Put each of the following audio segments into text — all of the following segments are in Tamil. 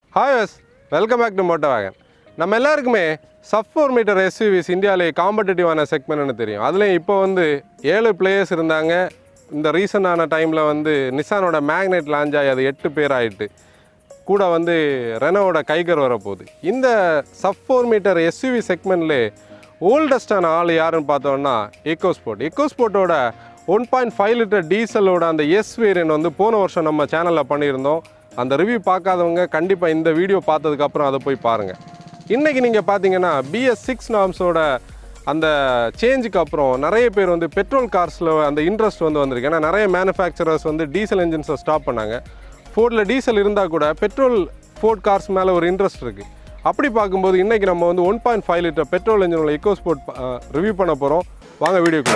hi yes welcome back to Moto Wagon நம்ம எல்லாருக்குமே சப் ஃபோர் மீட்டர் எஸ்யூவிஸ் இந்தியாவிலே காம்படிட்டிவான செக்மெண்ட்னு தெரியும் அதுலேயும் இப்போ வந்து ஏழு பிளேயர்ஸ் இருந்தாங்க இந்த ரீசனான டைமில் வந்து நிசானோட மேக்னெட் லான்ச் ஆகி அது எட்டு பேர் ஆயிட்டு கூட வந்து ரெனோவோட கைகர் வரப்போகுது இந்த சப் ஃபோர் மீட்டர் எஸ்யூவி செக்மெண்ட்லே ஓல்டஸ்டான ஆள் யாருன்னு பார்த்தோம்னா எக்கோஸ்போர்ட் எக்கோஸ்போர்ட்டோட ஒன் பாயிண்ட் ஃபைவ் லிட்டர் டீசலோட அந்த எஸ் வேரியன்ட் வந்து போன வருஷம் நம்ம சேனலில் பண்ணியிருந்தோம் அந்த ரிவ்யூ பார்க்காதவங்க கண்டிப்பாக இந்த வீடியோ பார்த்ததுக்கப்புறம் அதை போய் பாருங்கள் இன்றைக்கி நீங்கள் பார்த்தீங்கன்னா பிஎஸ் சிக்ஸ் நாம்ஸோட அந்த சேஞ்சுக்கு அப்புறம் நிறைய பேர் வந்து பெட்ரோல் கார்ஸில் அந்த இன்ட்ரெஸ்ட் வந்து வந்திருக்கு ஏன்னா நிறைய மேனுஃபேக்சரர்ஸ் வந்து டீசல் என்ஜின்ஸை ஸ்டாப் பண்ணாங்க ஃபோர்டில் டீசல் இருந்தால் கூட பெட்ரோல் ஃபோர்ட் கார்ஸ் மேலே ஒரு இன்ட்ரெஸ்ட் இருக்குது அப்படி பார்க்கும்போது இன்றைக்கி நம்ம வந்து one point five litre petrol engine உள்ள எக்கோ ஸ்போர்ட் ரிவ்யூ பண்ண போகிறோம் வாங்க வீடியோக்கு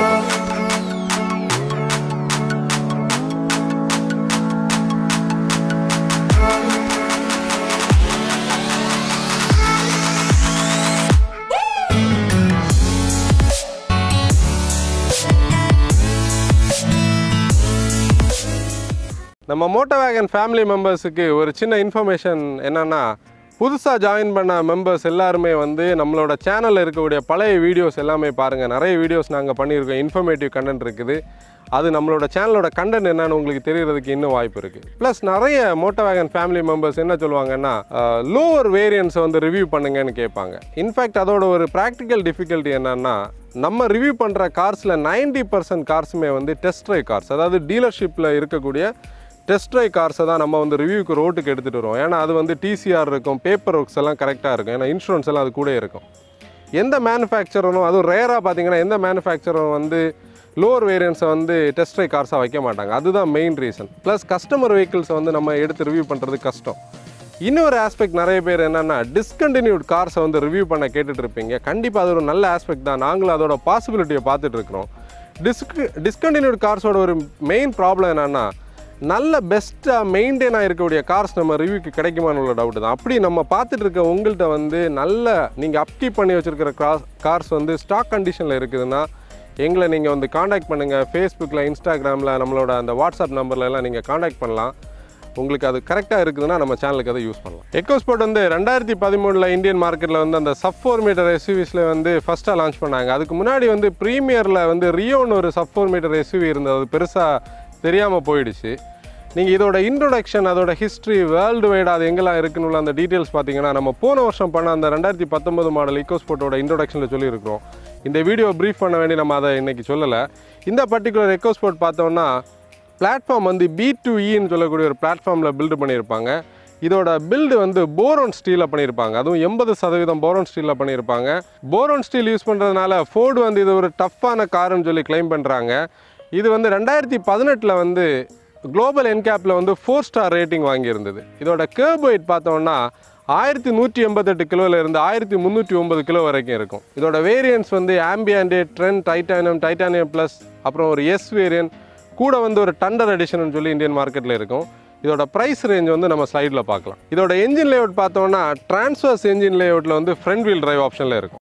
நம்ம மோட்டோ வேகன் ஃபேமிலி மெம்பர்ஸுக்கு ஒரு சின்ன இன்ஃபர்மேஷன் என்னென்னா புதுசாக ஜாயின் பண்ண மெம்பர்ஸ் எல்லாருமே வந்து நம்மளோட சேனலில் இருக்கக்கூடிய பழைய வீடியோஸ் எல்லாமே பாருங்கள் நிறைய வீடியோஸ் நாங்கள் பண்ணியிருக்கோம் இன்ஃபர்மேட்டிவ் கண்டென்ட் இருக்குது அது நம்மளோட சேனலோட கண்டென்ட் என்னன்னு உங்களுக்கு தெரியறதுக்கு இன்னும் வாய்ப்பு இருக்குது ப்ளஸ் நிறைய மோட்டோ வேகன் ஃபேமிலி மெம்பர்ஸ் என்ன சொல்லுவாங்கன்னா லோவர் வேரியன்ஸை வந்து ரிவ்யூ பண்ணுங்கன்னு கேட்பாங்க இன்ஃபேக்ட் அதோட ஒரு ப்ராக்டிக்கல் டிஃபிகல்ட்டி என்னன்னா நம்ம ரிவ்யூ பண்ணுற கார்ஸில் 90% பர்சன்ட் கார்ஸுமே வந்து டெஸ்ட் ட்ரைவ் கார்ஸ் அதாவது டீலர்ஷிப்பில் இருக்கக்கூடிய டெஸ்ட் ட்ரைவ் கார்ஸை தான் நம்ம வந்து ரிவ்யூக்கு ரோட்டுக்கு எடுத்துகிட்டு வருவோம் ஏன்னா அது வந்து டிசிஆர் இருக்கும் பேப்பர் ஒர்க்ஸ் எல்லாம் கரெக்டாக இருக்கும் ஏன்னா இன்சூரன்ஸ் எல்லாம் அது கூட இருக்கும் எந்த மேனுஃபேக்சரும் அதுவும் ரேராக பார்த்தீங்கன்னா எந்த மேனுஃபேக்சரும் வந்து லோவர் வேரியன்ஸை வந்து டெஸ்ட் ட்ரைவ் கார்ஸாக வைக்க மாட்டாங்க அதுதான் மெயின் ரீசன் ப்ளஸ் கஸ்டமர் வெஹிக்கிள்ஸை வந்து நம்ம எடுத்து ரிவ்யூ பண்ணுறது கஷ்டம் இன்னொரு ஆஸ்பெக்ட் நிறைய பேர் என்னென்னா டிஸ்கண்டினியூட் கார்ஸை வந்து ரிவ்யூ பண்ண கேட்டுட்டு இருப்பீங்க கண்டிப்பாக அது ஒரு நல்ல ஆஸ்பெக்ட் தான் நாங்களும் அதோட பாசிபிலிட்டியை பார்த்துட்டு இருக்கிறோம் டிஸ்க் டிஸ்கண்டினியூட் கார்ஸோட ஒரு மெயின் ப்ராப்ளம் என்னென்னா நல்ல பெஸ்ட்டாக மெயின்டைனாக இருக்கக்கூடிய கார்ஸ் நம்ம ரிவ்யூக்கு கிடைக்குமான்னு உள்ள டவுட் தான் அப்படி நம்ம பார்த்துட்டு இருக்க உங்கள்கிட்ட வந்து நல்ல நீங்கள் அப்கீப் பண்ணி வச்சுருக்கிற கார்ஸ் கார்ஸ் வந்து ஸ்டாக் கண்டிஷனில் இருக்குதுன்னா எங்களை நீங்கள் வந்து காண்டாக்ட் பண்ணுங்கள் ஃபேஸ்புக்கில் இன்ஸ்டாகிராமில் நம்மளோட அந்த வாட்ஸ்அப் நம்பர்ல எல்லாம் நீங்கள் காண்டாக்ட் பண்ணலாம் உங்களுக்கு அது கரெக்டாக இருக்குதுன்னா நம்ம சேனலுக்கு அதை யூஸ் பண்ணலாம் எக்கோஸ்போர்ட் வந்து ரெண்டாயிரத்தி பதிமூணில் இந்தியன் மார்க்கெட்டில் வந்து அந்த சப் ஃபோர் மீட்டர் எஸ்யூவிஸில் வந்து ஃபஸ்ட்டாக லான்ச் பண்ணாங்க அதுக்கு முன்னாடி வந்து ப்ரீமியரில் வந்து ரியோன்னு ஒரு சப் ஃபோர் மீட்டர் எஸ்யூவி இருந்தது அது பெருசாக தெரியாமல் போயிடுச்சு நீங்கள் இதோட இன்ட்ரொடக்ஷன் அதோட ஹிஸ்ட்ரி வேர்ல்டு வைடு அது எங்கெல்லாம் இருக்குன்னு உள்ள அந்த டீட்டெயில்ஸ் பார்த்தீங்கன்னா நம்ம போன வருஷம் பண்ண அந்த ரெண்டாயிரத்தி பத்தொன்பது மாடல் எக்கோஸ்போர்ட்டோட இன்ட்ரொடக்ஷனில் சொல்லியிருக்கிறோம் இந்த வீடியோ ப்ரீஃப் பண்ண வேண்டி நம்ம அதை இன்னைக்கு சொல்லலை இந்த பர்டிகுலர் எக்கோஸ்போர்ட் பார்த்தோம்னா பிளாட்ஃபார்ம் வந்து பி டு இன்னு சொல்லக்கூடிய ஒரு பிளாட்ஃபார்மில் பில்டு பண்ணியிருப்பாங்க இதோட பில்டு வந்து போரோன் ஸ்டீலில் பண்ணியிருப்பாங்க அதுவும் எண்பது சதவீதம் போரோன் ஸ்டீலில் பண்ணியிருப்பாங்க போரோன் ஸ்டீல் யூஸ் பண்ணுறதுனால ஃபோர்டு வந்து இது ஒரு டஃப்பான காருன்னு சொல்லி கிளைம் பண்ணுறாங்க இது வந்து ரெண்டாயிரத்தி பதினெட்டில் வந்து குளோபல் என்கேப்பில் வந்து ஃபோர் ஸ்டார் ரேட்டிங் வாங்கியிருந்தது இதோட கேர்ப் வெயிட் பார்த்தோம்னா ஆயிரத்தி நூற்றி எண்பத்தெட்டு கிலோவில் இருந்து ஆயிரத்தி முந்நூற்றி ஒன்பது கிலோ வரைக்கும் இருக்கும் இதோட வேரியன்ஸ் வந்து Ambiente Trend Titanium Titanium plus அப்புறம் ஒரு எஸ் வேரியன்ட் கூட வந்து ஒரு டண்டர் எடிஷன் சொல்லி இந்தியன் மார்க்கெட்டில் இருக்கும் இதோட ப்ரைஸ் ரேஞ்ச் வந்து நம்ம ஸ்லைடில் பார்க்கலாம் இதோட என்ஜின் லேஅவுட் பார்த்தோம்னா டிரான்ஸ்வர்ஸ் என்ஜின் லேஅவுட்டில் வந்து ஃப்ரண்ட் வீல் டிரைவ் ஆப்ஷனில் இருக்கும்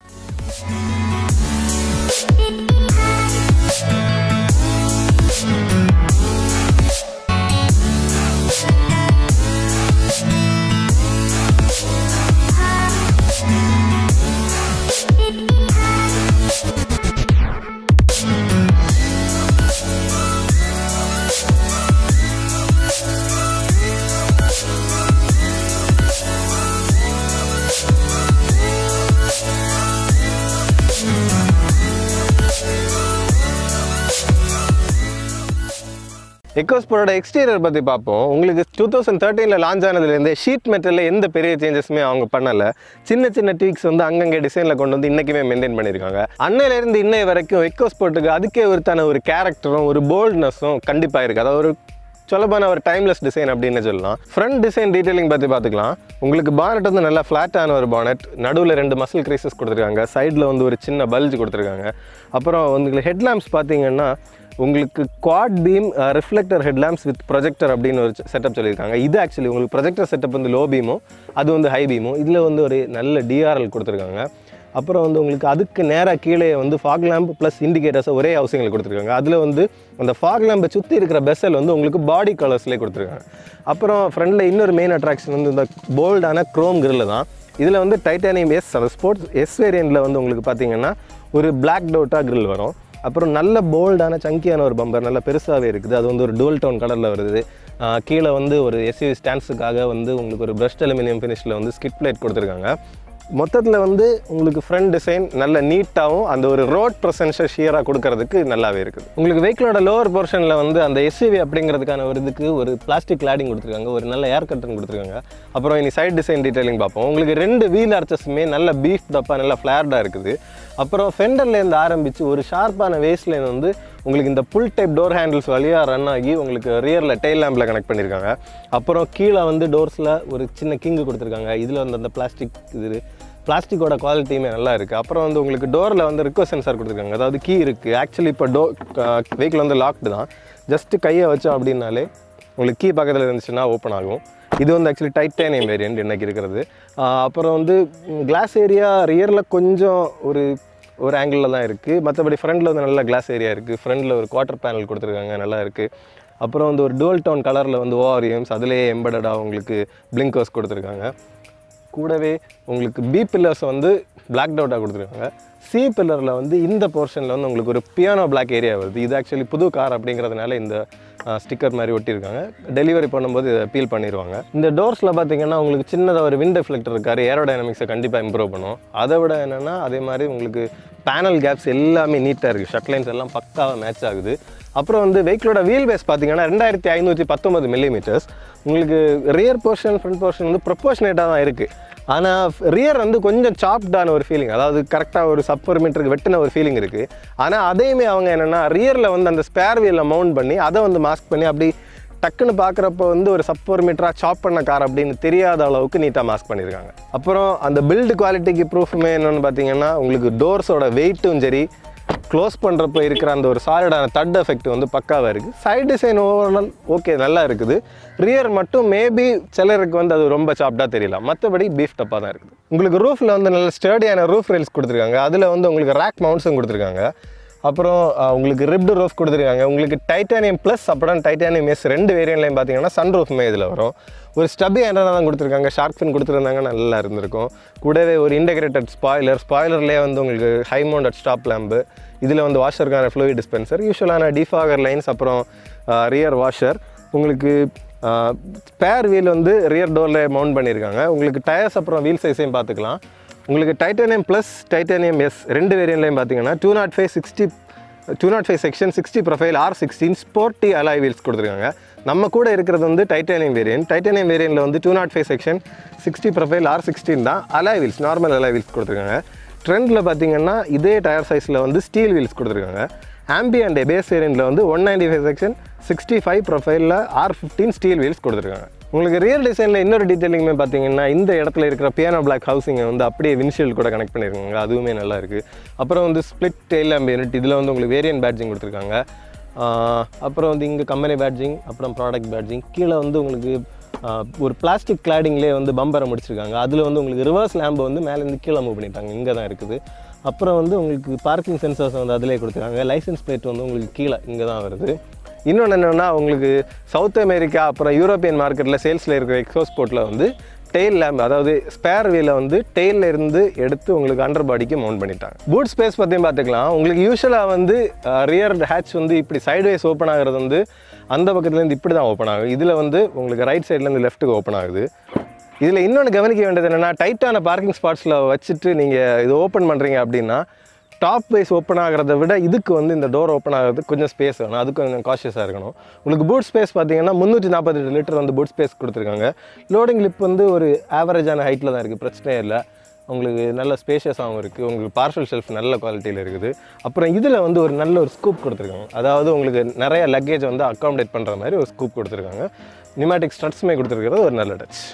எக்கோஸ்போரோட எக்ஸ்டீரியர் பற்றி பார்ப்போம் உங்களுக்கு டூ தௌசண்ட் தேர்ட்டீனில் லான்ச் ஆனதுலேருந்து ஷீட் மெட்டலில் எந்த பெரிய சேஞ்சஸுமே அவங்க பண்ணலை சின்ன சின்ன ட்வீக்ஸ் வந்து அங்கங்கே டிசைனில் கொண்டு வந்து இன்றைக்குமே மெயின்டைன் பண்ணியிருக்காங்க அன்னையிலேருந்து இன்னை வரைக்கும் எக்கோஸ்போர்ட்டுக்கு அதுக்கே ஒருத்தான ஒரு கேரக்டரும் ஒரு போல்ட்னஸும் கண்டிப்பாக இருக்குது அதாவது ஒரு சொல்லப்போன ஒரு டைம்லெஸ் டிசைன் அப்படின்னு சொல்லலாம் ஃப்ரண்ட் டிசைன் டீடைலிங் பற்றி பார்த்துக்கலாம் உங்களுக்கு பானட் வந்து நல்லா ஃப்ளாட்டான ஒரு பானட் நடுவில் ரெண்டு மசில் க்ரீசஸ் கொடுத்துருக்காங்க சைடில் வந்து ஒரு சின்ன பல்ஜ் கொடுத்துருக்காங்க அப்புறம் உங்களுக்கு ஹெட்லாம்ப்ஸ் பார்த்தீங்கன்னா உங்களுக்கு quad beam reflector headlamps with projector அப்படின்னு ஒரு செட்டப் சொல்லியிருக்காங்க இது ஆக்சுவலி உங்களுக்கு ப்ரொஜெக்டர் செட்டப் வந்து லோ பீமும் அது வந்து ஹை பீமும் இதில் வந்து ஒரு நல்ல டிஆர்எல் கொடுத்துருக்காங்க அப்புறம் வந்து உங்களுக்கு அதுக்கு நேராக கீழே வந்து ஃபாக் லேம்ப் ப்ளஸ் இண்டிகேட்டர்ஸை ஒரே ஹவுசிங்கில் கொடுத்துருக்காங்க அதில் வந்து அந்த ஃபாக் லேம்பை சுற்றி இருக்கிற பெசல் வந்து உங்களுக்கு பாடி கலர்ஸ்லேயே கொடுத்துருக்காங்க அப்புறம் ஃப்ரண்டில் இன்னொரு மெயின் அட்ராக்ஷன் வந்து இந்த போல்டான க்ரோம் கிரில் தான் இதில் வந்து டைட்டானியம் எஸ் அந்த ஸ்போர்ட்ஸ் எஸ் வேரியண்ட்டில் வந்து உங்களுக்கு பார்த்தீங்கன்னா ஒரு பிளாக் டவுட்டாக grill வரும் அப்புறம் நல்ல போல்டான சங்கியான ஒரு பம்பர் நல்ல பெருசாகவே இருக்குது அது வந்து ஒரு டூல் டவுன் கலரில் வருது ஆஹ் கீழே வந்து ஒரு எஸ்யூவி ஸ்டாண்ட்ஸுக்காக வந்து உங்களுக்கு ஒரு பிரஷ்ட் அலுமினியம் ஃபினிஷில் வந்து ஸ்கிட் பிளேட் கொடுத்துருக்காங்க மொத்தத்தில் வந்து உங்களுக்கு ஃப்ரண்ட் டிசைன் நல்ல நீட்டாகவும் அந்த ஒரு ரோட் ப்ரெசன்ஸை ஷியராக கொடுக்கறதுக்கு நல்லாவே இருக்குது உங்களுக்கு வெஹிக்கிளோட லோவர் போர்ஷனில் வந்து அந்த எஸ்யூவி அப்படிங்கிறதுக்கான ஒரு இதுக்கு ஒரு பிளாஸ்டிக் கிளாடிங் கொடுத்துருக்காங்க ஒரு நல்ல ஏர் கட்டன் கொடுத்துருக்காங்க அப்புறம் இனி சைட் டிசைன் டீடைலிங் பார்ப்போம் உங்களுக்கு ரெண்டு வீல் அர்ச்சஸுமே நல்ல பீஃப் டப்பா நல்ல ஃப்ளார்டாக இருக்குது அப்புறம் ஃபெண்டர்லேருந்து ஆரம்பித்து ஒரு ஷார்ப்பான வேஸ்ட் லைன் வந்து உங்களுக்கு இந்த புல் டைப் டோர் ஹேண்டில்ஸ் வழியாக ரன் ஆகி உங்களுக்கு ரியரில் டெயில் லேம்பில் கனெக்ட் பண்ணியிருக்காங்க அப்புறம் கீழே வந்து டோர்ஸில் ஒரு சின்ன கிங்கு கொடுத்துருக்காங்க இதில் வந்து அந்த பிளாஸ்டிக் இது பிளாஸ்டிக்கோட குவாலிட்டியுமே நல்லா இருக்குது அப்புறம் வந்து உங்களுக்கு டோரில் வந்து ரிக்கோ சென்சார் கொடுத்துருக்காங்க அதாவது கீ இருக்குது ஆக்சுவலி இப்போ டோ வெஹிக்கிள் வந்து லாக்டு தான் ஜஸ்ட் கையை வச்சோம் அப்படின்னாலே உங்களுக்கு கீ பக்கத்தில் இருந்துச்சுன்னா ஓப்பன் ஆகும் இது வந்து ஆக்சுவலி டைட்டானியம் வேரியண்ட் இன்னைக்கு இருக்கிறது ஆஹ் அப்புறம் வந்து கிளாஸ் ஏரியா ரியரில் கொஞ்சம் ஒரு ஒரு ஆங்கிளில் தான் இருக்குது மற்றபடி ஃப்ரண்டில் வந்து நல்ல கிளாஸ் ஏரியா இருக்குது ஃப்ரண்டில் ஒரு குவார்ட்டர் பேனல் கொடுத்துருக்காங்க நல்லா இருக்குது அப்புறம் வந்து ஒரு டுவல் டவுன் கலரில் வந்து ஓஆர்எம்ஸ் அதிலேயே எம்படடாக உங்களுக்கு பிளிங்கர்ஸ் கொடுத்துருக்காங்க கூடவே உங்களுக்கு பி பில்லர்ஸ் வந்து பிளாக் டவுட்டாக கொடுத்துருக்காங்க சி பில்லரில் வந்து இந்த போர்ஷனில் வந்து உங்களுக்கு ஒரு பியானோ பிளாக் ஏரியா வருது இது ஆக்சுவலி புது கார் அப்படிங்கிறதுனால இந்த ஸ்டிக்கர் மாதிரி ஒட்டியிருக்காங்க டெலிவரி பண்ணும்போது இதை பீல் பண்ணிடுவாங்க இந்த டோர்ஸில் பார்த்தீங்கன்னா உங்களுக்கு சின்னதாக ஒரு விண்ட் ரிஃப்ளெக்டர் இருக்காரு ஏரோடைனமிக்ஸை கண்டிப்பாக இம்ப்ரூவ் பண்ணும் அதை விட என்னென்னா அதே மாதிரி உங்களுக்கு பேனல் கேப்ஸ் எல்லாமே நீட்டாக இருக்குது ஷட் லைன்ஸ் எல்லாம் பக்காவாக மேட்ச் ஆகுது அப்புறம் வந்து வெஹிக்கிளோட வீல் பேஸ் பார்த்தீங்கன்னா ரெண்டாயிரத்தி ஐநூற்றி பத்தொம்பது மில்லிமீட்டர்ஸ் உங்களுக்கு ரியர் போர்ஷன் ஃப்ரண்ட் போர்ஷன் வந்து ப்ரொப்போர்ஷனேட்டாக தான் இருக்குது ஆனால் ரியர் வந்து கொஞ்சம் சாப்டான ஒரு ஃபீலிங் அதாவது கரெக்டாக ஒரு சப்பர் மீட்டருக்கு வெட்டின ஒரு ஃபீலிங் இருக்குது ஆனால் அதையுமே அவங்க என்னென்னா ரியரில் வந்து அந்த ஸ்பேர் வீலில் மவுண்ட் பண்ணி அதை வந்து மாஸ்க் பண்ணி அப்படி டக்குன்னு பார்க்குறப்ப வந்து ஒரு சப்பர் மீட்டராக சாப் பண்ண கார் அப்படின்னு தெரியாத அளவுக்கு நீட்டாக மாஸ்க் பண்ணியிருக்காங்க அப்புறம் அந்த பில்டு குவாலிட்டிக்கு ப்ரூஃபுமே என்னென்னு பார்த்தீங்கன்னா உங்களுக்கு டோர்ஸோட வெயிட்டும் சரி க்ளோஸ் பண்ணுறப்ப இருக்கிற அந்த ஒரு சாலிடான தட் எஃபெக்ட் வந்து பக்காவாக இருக்குது சைட் டிசைன் ஓவரால் ஓகே நல்லா இருக்குது ரியர் மட்டும் மேபி சிலருக்கு வந்து அது ரொம்ப சாப்டாக தெரியல மற்றபடி பீஃப் டப்பாக தான் இருக்குது உங்களுக்கு ரூஃபில் வந்து நல்ல ஸ்டேடியான ரூஃப் ரெயில்ஸ் கொடுத்துருக்காங்க அதில் வந்து உங்களுக்கு ரேக் மவுண்ட்ஸும் கொடுத்துருக்காங்க அப்புறம் அஹ், உங்களுக்கு ரிப்டு ரூஃப் கொடுத்துருக்காங்க உங்களுக்கு டைட்டானியம் ப்ளஸ் அப்புறம் டைட்டானியம் எஸ் ரெண்டு வேரியன்ட்லையும் பார்த்தீங்கன்னா சன் ரூஃப்மே இதில் வரும் ஒரு ஸ்டபி என்ன தான் கொடுத்துருக்காங்க ஷார்க் ஃபின் கொடுத்துருந்தாங்க நல்லா இருந்திருக்கும் கூடவே ஒரு இன்டகிரேட்டட் ஸ்பாய்லர் ஸ்பாய்லர்லேயே வந்து உங்களுக்கு ஹை மவுண்டட் ஸ்டாப் லேம்பு இதில் வந்து வாஷருக்கான ஃப்ளூயிட் டிஸ்பென்சர் யூஸ்வலான டிஃபாகர் லைன்ஸ் அப்புறம் ரியர் வாஷர் உங்களுக்கு ஸ்பேர் வீல் வந்து ரியர் டோரில் மவுண்ட் பண்ணியிருக்காங்க உங்களுக்கு டயர்ஸ் அப்புறம் வீல் சைஸையும் பார்த்துக்கலாம் உங்களுக்கு டைட்டானியம் ப்ளஸ் டைட்டானியம் எஸ் ரெண்டு வேரியன்ட்லையும் பார்த்தீங்கன்னா two nought five sixty two nought five section sixty profile R sixteen sporty alloy wheels கொடுத்துருக்காங்க நம்ம கூட இருக்கிறது வந்து டைட்டானியம் வேரியன்ட் டைட்டானியம் வேரியண்ட்டில் வந்து two nought five section sixty profile R sixteen தான் alloy wheels normal alloy wheels கொடுத்துருக்காங்க ட்ரெண்டில் பார்த்தீங்கன்னா இதே டயர் சைஸில் வந்து ஸ்டீல் வீல்ஸ் கொடுத்துருக்காங்க ஆம்பியன் பேஸ் வேரியண்ட்டில் வந்து one ninety five section sixty five ப்ரொஃபைலில் ஆர் ஃபிஃப்டீன் ஸ்டீல் வீல்ஸ் கொடுத்துருக்காங்க உங்களுக்கு ரியல் டிசைனில் இன்னொரு டீட்டெயிலிங்குமே பார்த்தீங்கன்னா இந்த இடத்துல இருக்கிற பியானோ பிளாக் ஹவுசிங்கை வந்து அப்படியே வின்ஷீல்டு கூட கனெக்ட் பண்ணியிருக்காங்க அதுவுமே நல்லா இருக்குது அப்புறம் வந்து ஸ்ப்ளிட் டெயில் ஆம்பியன்ட் இதில் வந்து உங்களுக்கு வேரியன்ட் பேட்ஜிங் கொடுத்துருக்காங்க ஆஹ் அப்புறம் வந்து இங்கே கம்பெனி பேட்ஜிங் அப்புறம் ப்ராடக்ட் பேட்ஜிங் கீழே வந்து உங்களுக்கு ஆஹ் ஒரு பிளாஸ்டிக் கிளாடிங்லேயே வந்து பம்பரை முடிச்சிருக்காங்க அதில் வந்து உங்களுக்கு ரிவர்ஸ் லேம்பை வந்து மேலேருந்து கீழே மூவ் பண்ணிட்டாங்க இங்கே தான் இருக்குது அப்புறம் வந்து உங்களுக்கு பார்க்கிங் சென்சர்ஸ் வந்து அதிலே கொடுத்துருக்காங்க லைசன்ஸ் பிளேட் வந்து உங்களுக்கு கீழே இங்கே தான் வருது இன்னொன்று என்னென்னா உங்களுக்கு சவுத் அமெரிக்கா அப்புறம் யூரோப்பியன் மார்க்கெட்டில் சேல்ஸில் இருக்கிற எக்ஸோஸ்போர்ட்டில் வந்து டெயில் லேம்ப் அதாவது ஸ்பேர் வீலை வந்து டெயிலில் இருந்து எடுத்து உங்களுக்கு அண்டர் பாடிக்கு மவுண்ட் பண்ணிட்டாங்க பூட் ஸ்பேஸ் பற்றியும் பார்த்துக்கலாம் உங்களுக்கு யூஸ்வலாக வந்து ரியர் ஹேட்ச் வந்து இப்படி சைட்வேஸ் ஓப்பன் ஆகிறது வந்து அந்த பக்கத்துலேருந்து இப்படி தான் ஓப்பன் ஆகும் இதில் வந்து உங்களுக்கு ரைட் சைட்லேருந்து லெஃப்ட்டுக்கு ஓப்பன் ஆகுது இதில் இன்னொன்று கவனிக்க வேண்டியது என்னென்னா டைட்டான பார்க்கிங் ஸ்பாட்ஸில் வச்சுட்டு நீங்கள் இது ஓப்பன் பண்ணுறீங்க அப்படின்னா டாப் வைஸ் ஓப்பன் ஆகிறத விட இதுக்கு வந்து இந்த டோர் ஓப்பன் ஆகிறதுக்கு கொஞ்சம் ஸ்பேஸ் வேணும் அதுக்கு கொஞ்சம் காஷியஸாக இருக்கணும் உங்களுக்கு பூட் ஸ்பேஸ் பார்த்தீங்கன்னா முந்நூற்றி நாற்பத்தெட்டு லிட்டர் வந்து பூட் ஸ்பேஸ் கொடுத்துருக்காங்க லோடிங் லிப் வந்து ஒரு ஆவரேஜான ஹைட்டில் தான் இருக்குது பிரச்சனையே இல்லை உங்களுக்கு நல்ல ஸ்பேஷியஸாகவும் இருக்குது உங்களுக்கு பார்சல் ஷெல்ஃப் நல்ல குவாலிட்டியில் இருக்குது அப்புறம் இதில் வந்து ஒரு நல்ல ஒரு ஸ்கூப் கொடுத்துருக்காங்க அதாவது உங்களுக்கு நிறைய லக்கேஜ் வந்து அக்காமடேட் பண்ணுற மாதிரி ஒரு ஸ்கூப் கொடுத்துருக்காங்க நியூமேட்டிக் ஸ்ட்ரட்ஸுமே கொடுத்துருக்கிறது ஒரு நல்ல டச்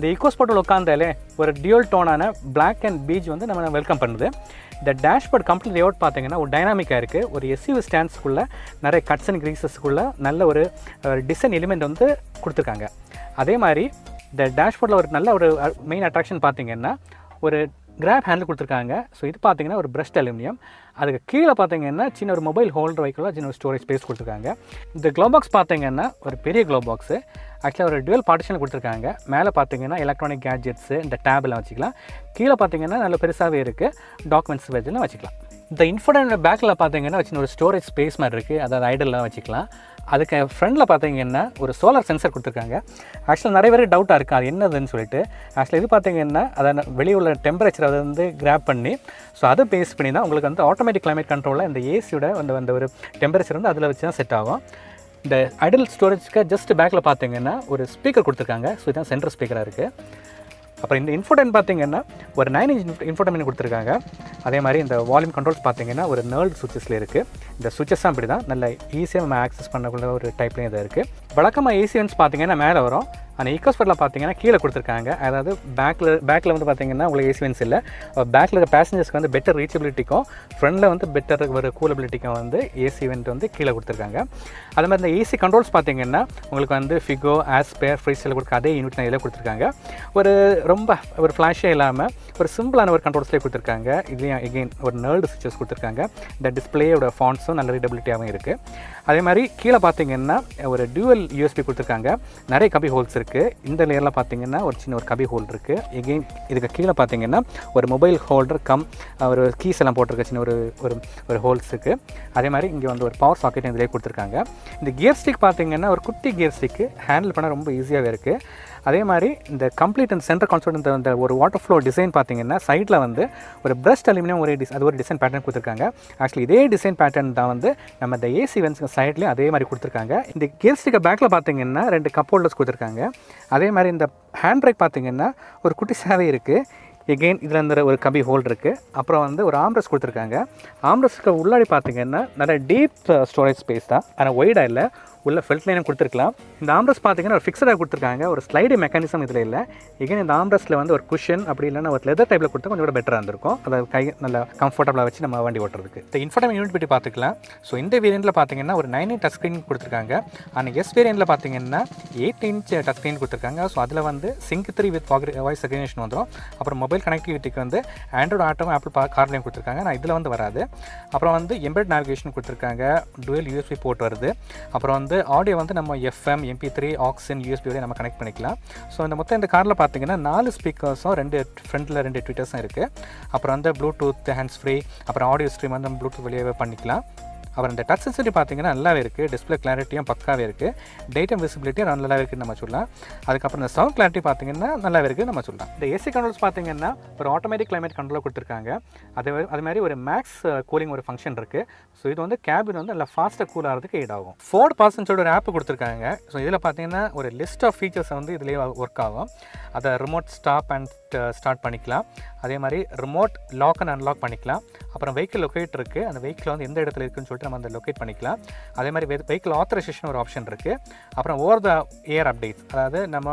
இந்த ஈகோஸ்பாட்டில் உட்காந்தாலே ஒரு டியூல் டோனான பிளாக் அண்ட் பீச் வந்து நம்ம வெல்கம் பண்ணுது இந்த டேஷ்போர்ட் கம்ப்ளீட் லேஅவுட் பார்த்தீங்கன்னா ஒரு டைனாமிக்காக இருக்குது ஒரு எஸ்யூ ஸ்டாண்ட்ஸ்க்குள்ளே நிறைய கட்ஸ் அண்ட் க்ரீசஸ்க்குள்ளே நல்ல ஒரு டிசைன் எலிமெண்ட் வந்து கொடுத்துருக்காங்க அதே மாதிரி இந்த டேஷ்போர்டில் ஒரு நல்ல ஒரு மெயின் அட்ராக்ஷன் பார்த்தீங்கன்னா ஒரு கிராப் ஹேண்டில் கொடுத்துருக்காங்க ஸோ இது பார்த்தீங்கன்னா ஒரு பிரஸ்ட் அலுமினியம் அதுக்கு கீழே பார்த்தீங்கன்னா சின்ன ஒரு மொபைல் ஹோல்டர் வைக்கலாம் சின்ன ஒரு ஸ்டோரேஜ் ஸ்பேஸ் கொடுத்துருக்காங்க இந்த க்ளோ பாக்ஸ் பார்த்தீங்கன்னா ஒரு பெரிய க்ளோ பாக்ஸு ஆக்சுவலாக ஒரு டுவல் பார்ட்டிஷன் கொடுத்துருக்காங்க மேலே பார்த்தீங்கன்னா எலக்ட்ரானிக் கேட்ஜெட்ஸு இந்த டேப்லாம் வச்சுக்கலாம் கீழே பார்த்தீங்கன்னா நல்ல பெருசாகவே இருக்குது டாக்குமெண்ட்ஸ் வச்சுலாம் வச்சுக்கலாம் இந்த இன்ஃபோட பேக்கில் பார்த்தீங்கன்னா சின்ன ஒரு ஸ்டோரேஜ் ஸ்பேஸ் மாதிரி இருக்குது அதாவது ஐடல்லாம் வச்சுக்கலாம் அதுக்கு ஃப்ரண்டில் பார்த்தீங்கன்னா ஒரு சோலார் சென்சர் கொடுத்துருக்காங்க ஆக்சுவலாக நிறைய பேருக்கு டவுட்டாக இருக்குது அது என்னதுன்னு சொல்லிட்டு ஆக்சுவலாக இது பார்த்தீங்கன்னா அதை வெளியே உள்ள டெம்பரேச்சர் அதை வந்து கிராப் பண்ணி ஸோ அதை பேஸ் பண்ணி தான் உங்களுக்கு வந்து ஆட்டோமேட்டிக் கிளைமேட் கண்ட்ரோலில் இந்த ஏசியோட அந்த அந்த ஒரு டெம்பரேச்சர் வந்து அதில் வச்சு தான் செட் ஆகும் இந்த ஐடல் ஸ்டோரேஜ்க்கு ஜஸ்ட் பேக்கில் பார்த்தீங்கன்னா ஒரு ஸ்பீக்கர் கொடுத்துருக்காங்க ஸோ இதுதான் சென்ட்ரல் ஸ்பீக்கராக இருக்குது அப்புறம் இந்த இன்ஃபோடைன் பார்த்தீங்கன்னா ஒரு நைன் இன்ச் இன்ஃபோடைன் கொடுத்துருக்காங்க அதே மாதிரி இந்த வால்யூம் கண்ட்ரோல்ஸ் பார்த்தீங்கன்னா ஒரு நேர்ல் சுவிச்சஸில் இருக்குது இந்த சுவிச்சஸ் அப்படி தான் நல்ல ஈஸியாக நம்ம ஆக்சஸ் பண்ணக்கூடிய ஒரு டைப்லேயும் இது இருக்குது வழக்கமாக ஏசி வென்ஸ் பார்த்தீங்கன்னா மேலே வரும் ஆனால் ஈக்கோஸ்பெட்டில் பார்த்தீங்கன்னா கீழே கொடுத்துருக்காங்க அதாவது பேக்கில் பேக்கில் வந்து பார்த்தீங்கன்னா உங்களுக்கு ஏசி வென்ஸ் இல்லை பேக்கில் இருக்க பேசஞ்சர்ஸ்க்கு வந்து பெட்டர் ரீச்சபிலிட்டிக்கும் ஃப்ரண்டில் வந்து பெட்டர் ஒரு கூலபிலிட்டிக்கும் வந்து ஏசி வென்ட் வந்து கீழே கொடுத்துருக்காங்க அது மாதிரி இந்த ஏசி கண்ட்ரோல்ஸ் பார்த்தீங்கன்னா உங்களுக்கு வந்து ஃபிகோ ஆஸ்பேர் ஃப்ரீஸ்டைல் கொடுக்க அதே யூனிட் இதில் கொடுத்துருக்காங்க ஒரு ரொம்ப ஒரு ஃப்ளாஷே இல்லாமல் ஒரு சிம்பிளான ஒரு கண்ட்ரோல்ஸ்லேயே கொடுத்துருக்காங்க இதுலேயும் எகெயின் ஒரு நேர்டு சுவிச்சஸ் கொடுத்துருக்காங்க இந்த டிஸ்பிளேயோட ஃபாண்ட்ஸும் நல்ல ரீடபிலிட்டியாகவும் இருக்குது அதே மாதிரி கீழே பார்த்தீங்கன்னா ஒரு டியூவல் யூஎஸ்பி கொடுத்துருக்காங்க நிறைய கபி ஹோல்ஸ் இருக்குது இந்த லேயரில் பார்த்தீங்கன்னா ஒரு சின்ன ஒரு கபி ஹோல் இருக்குது எகெயின் இதுக்கு கீழே பார்த்தீங்கன்னா ஒரு மொபைல் ஹோல்டர் கம் ஒரு கீஸ் எல்லாம் போட்டிருக்க சின்ன ஒரு ஒரு ஒரு ஹோல்ஸ் இருக்குது அதே மாதிரி இங்கே வந்து ஒரு பவர் சாக்கெட் இதிலே கொடுத்துருக்காங்க இந்த கியர் ஸ்டிக் பார்த்தீங்கன்னா ஒரு குட்டி கியர் ஸ்டிக்கு ஹேண்டில் பண்ண ரொம்ப ஈஸியாகவே இருக்குது அதே மாதிரி இந்த கம்ப்ளீட் இந்த சென்டர் கான்சோட் இந்த இந்த ஒரு வாட்டர் ஃப்ளோ டிசைன் பார்த்தீங்கன்னா சைடில் வந்து ஒரு பிரஸ்ட் அலுமினியம் ஒரு டிஸ் அது ஒரு டிசைன் பேட்டர்ன் கொடுத்துருக்காங்க ஆக்சுவலி இதே டிசைன் பேட்டர்ன் தான் வந்து நம்ம இந்த ஏசி வென்ஸ் சைட்லேயும் அதே மாதிரி கொடுத்துருக்காங்க இந்த கியர் ஸ்டிக்கை பேக்கில் பார்த்தீங்கன்னா ரெண்டு கப் ஹோல்டர்ஸ் கொடுத்துருக்காங்க அதே மாதிரி இந்த ஹேண்ட் பிரேக் பார்த்தீங்கன்னா ஒரு குட்டி சேவை இருக்குது எகெயின் இதில் இந்த ஒரு கபி ஹோல் இருக்குது அப்புறம் வந்து ஒரு ஆம்ரஸ் கொடுத்துருக்காங்க ஆம்ரஸ்க்கு உள்ளாடி பார்த்தீங்கன்னா நல்ல டீப் ஸ்டோரேஜ் ஸ்பேஸ் தான் ஆனால் ஒய்டாக இல்லை உள்ள ஃபெல்ட் லைனும் கொடுத்துருக்கலாம் இந்த ஆம்ரஸ் பார்த்தீங்கன்னா ஒரு ஃபிக்ஸடாக கொடுத்துருக்காங்க ஒரு ஸ்லைடு மெக்கானிசம் இதில் இல்லை எகெயின் இந்த ஆம்ரஸில் வந்து ஒரு குஷன் அப்படி இல்லைன்னா ஒரு லெதர் டைப்பில் கொடுத்தா கொஞ்சம் கூட பெட்டராக இருந்திருக்கும் அதை கை நல்லா கம்ஃபர்டபுளாக வச்சு நம்ம வண்டி ஓட்டுறதுக்கு இந்த இன்ஃபர்டைம் யூனிட் பற்றி பார்த்துக்கலாம் ஸோ இந்த வேரியண்ட்டில் பார்த்தீங்கன்னா ஒரு நைன் டச் ஸ்க்ரீன் கொடுத்துருக்காங்க ஆனால் எஸ் வேரியண்ட்டில் பார்த்தீங்கன்னா எயிட் இன்ச் டச் ஸ்க்ரீன் கொடுத்துருக்காங்க ஸோ அதில் வந்து sync three with voice recognition வந்துடும் அப்புறம் மொபைல் கனெக்டிவிட்டிக்கு வந்து ஆண்ட்ராய்டு ஆட்டோ ஆப்பிள் பா கார்லையும் கொடுத்துருக்காங்க நான் இதில் வந்து வராது அப்புறம் வந்து எம்பெட் நேவிகேஷன் கொடுத்துருக்காங்க டுவெல் யூஎஸ்பி போர்ட் வருது அப்புறம் வந்து ஆடியோ வந்து நம்ம FM MP three aux in USB வரை நம்ம கனெக்ட் பண்ணிக்கலாம் ஸோ இந்த மொத்தம் இந்த காரில் பார்த்தீங்கன்னா நாலு ஸ்பீக்கர்ஸும் ரெண்டு ஃப்ரண்ட்டில் ரெண்டு ட்விட்டர்ஸும் இருக்குது அப்புறம் வந்து ப்ளூடூத் ஹேண்ட்ஸ் ஃப்ரீ அப்புறம் ஆடியோ ஸ்ட்ரீம் வந்து நம்ம ப்ளூடூத் வழியாகவே பண்ணிக்கலாம் அப்புறம் இந்த டச் சென்சிட்டி பார்த்தீங்கன்னா நல்லாவே இருக்குது டிஸ்பிளே கிளாரிட்டியும் பக்காவே இருக்குது டேட்டம் விசிபிலிட்டியும் நல்லாவே இருக்குன்னு நம்ம சொல்லலாம் அதுக்கப்புறம் இந்த சவுண்ட் கிளாரிட்டி பார்த்தீங்கன்னா நல்லாவே இருக்குன்னு நம்ம சொல்லலாம் இந்த ஏசி கண்ட்ரோல்ஸ் பார்த்தீங்கன்னா ஒரு ஆட்டோமேட்டிக் கிளைமேட் கண்ட்ரோல் கொடுத்துருக்காங்க அது அது மாதிரி ஒரு மேக்ஸ் கூலிங் ஒரு ஃபங்க்ஷன் இருக்குது ஸோ இது வந்து கேபின் வந்து நல்லா ஃபாஸ்ட்டாக கூல் ஆகிறதுக்கு எய்ட் ஆகும் ஃபோர்ட் பாசன்ஸோட ஒரு ஆப் கொடுத்துருக்காங்க ஸோ இதில் பார்த்தீங்கன்னா ஒரு லிஸ்ட் ஆஃப் ஃபீச்சர்ஸ் வந்து இதிலே ஒர்க் ஆகும் அதை ரிமோட் ஸ்டாப் அண்ட் ஸ்டார்ட் பண்ணிக்கலாம் அதே மாதிரி ரிமோட் லாக் அண்ட் அன்லாக் பண்ணிக்கலாம் அப்புறம் வெஹிக்கிள் லொக்கேட் இருக்குது அந்த வெஹிக்கிள் வந்து எந்த இடத்துல இருக்குன்னு சொல்லிட்டு நம்ம அந்த லொக்கேட் பண்ணிக்கலாம் அதே மாதிரி வெஹிக்கிள் ஆத்தரைசேஷன் ஒரு ஆப்ஷன் இருக்குது அப்புறம் ஓவர் த ஏர் அப்டேட்ஸ் அதாவது நம்ம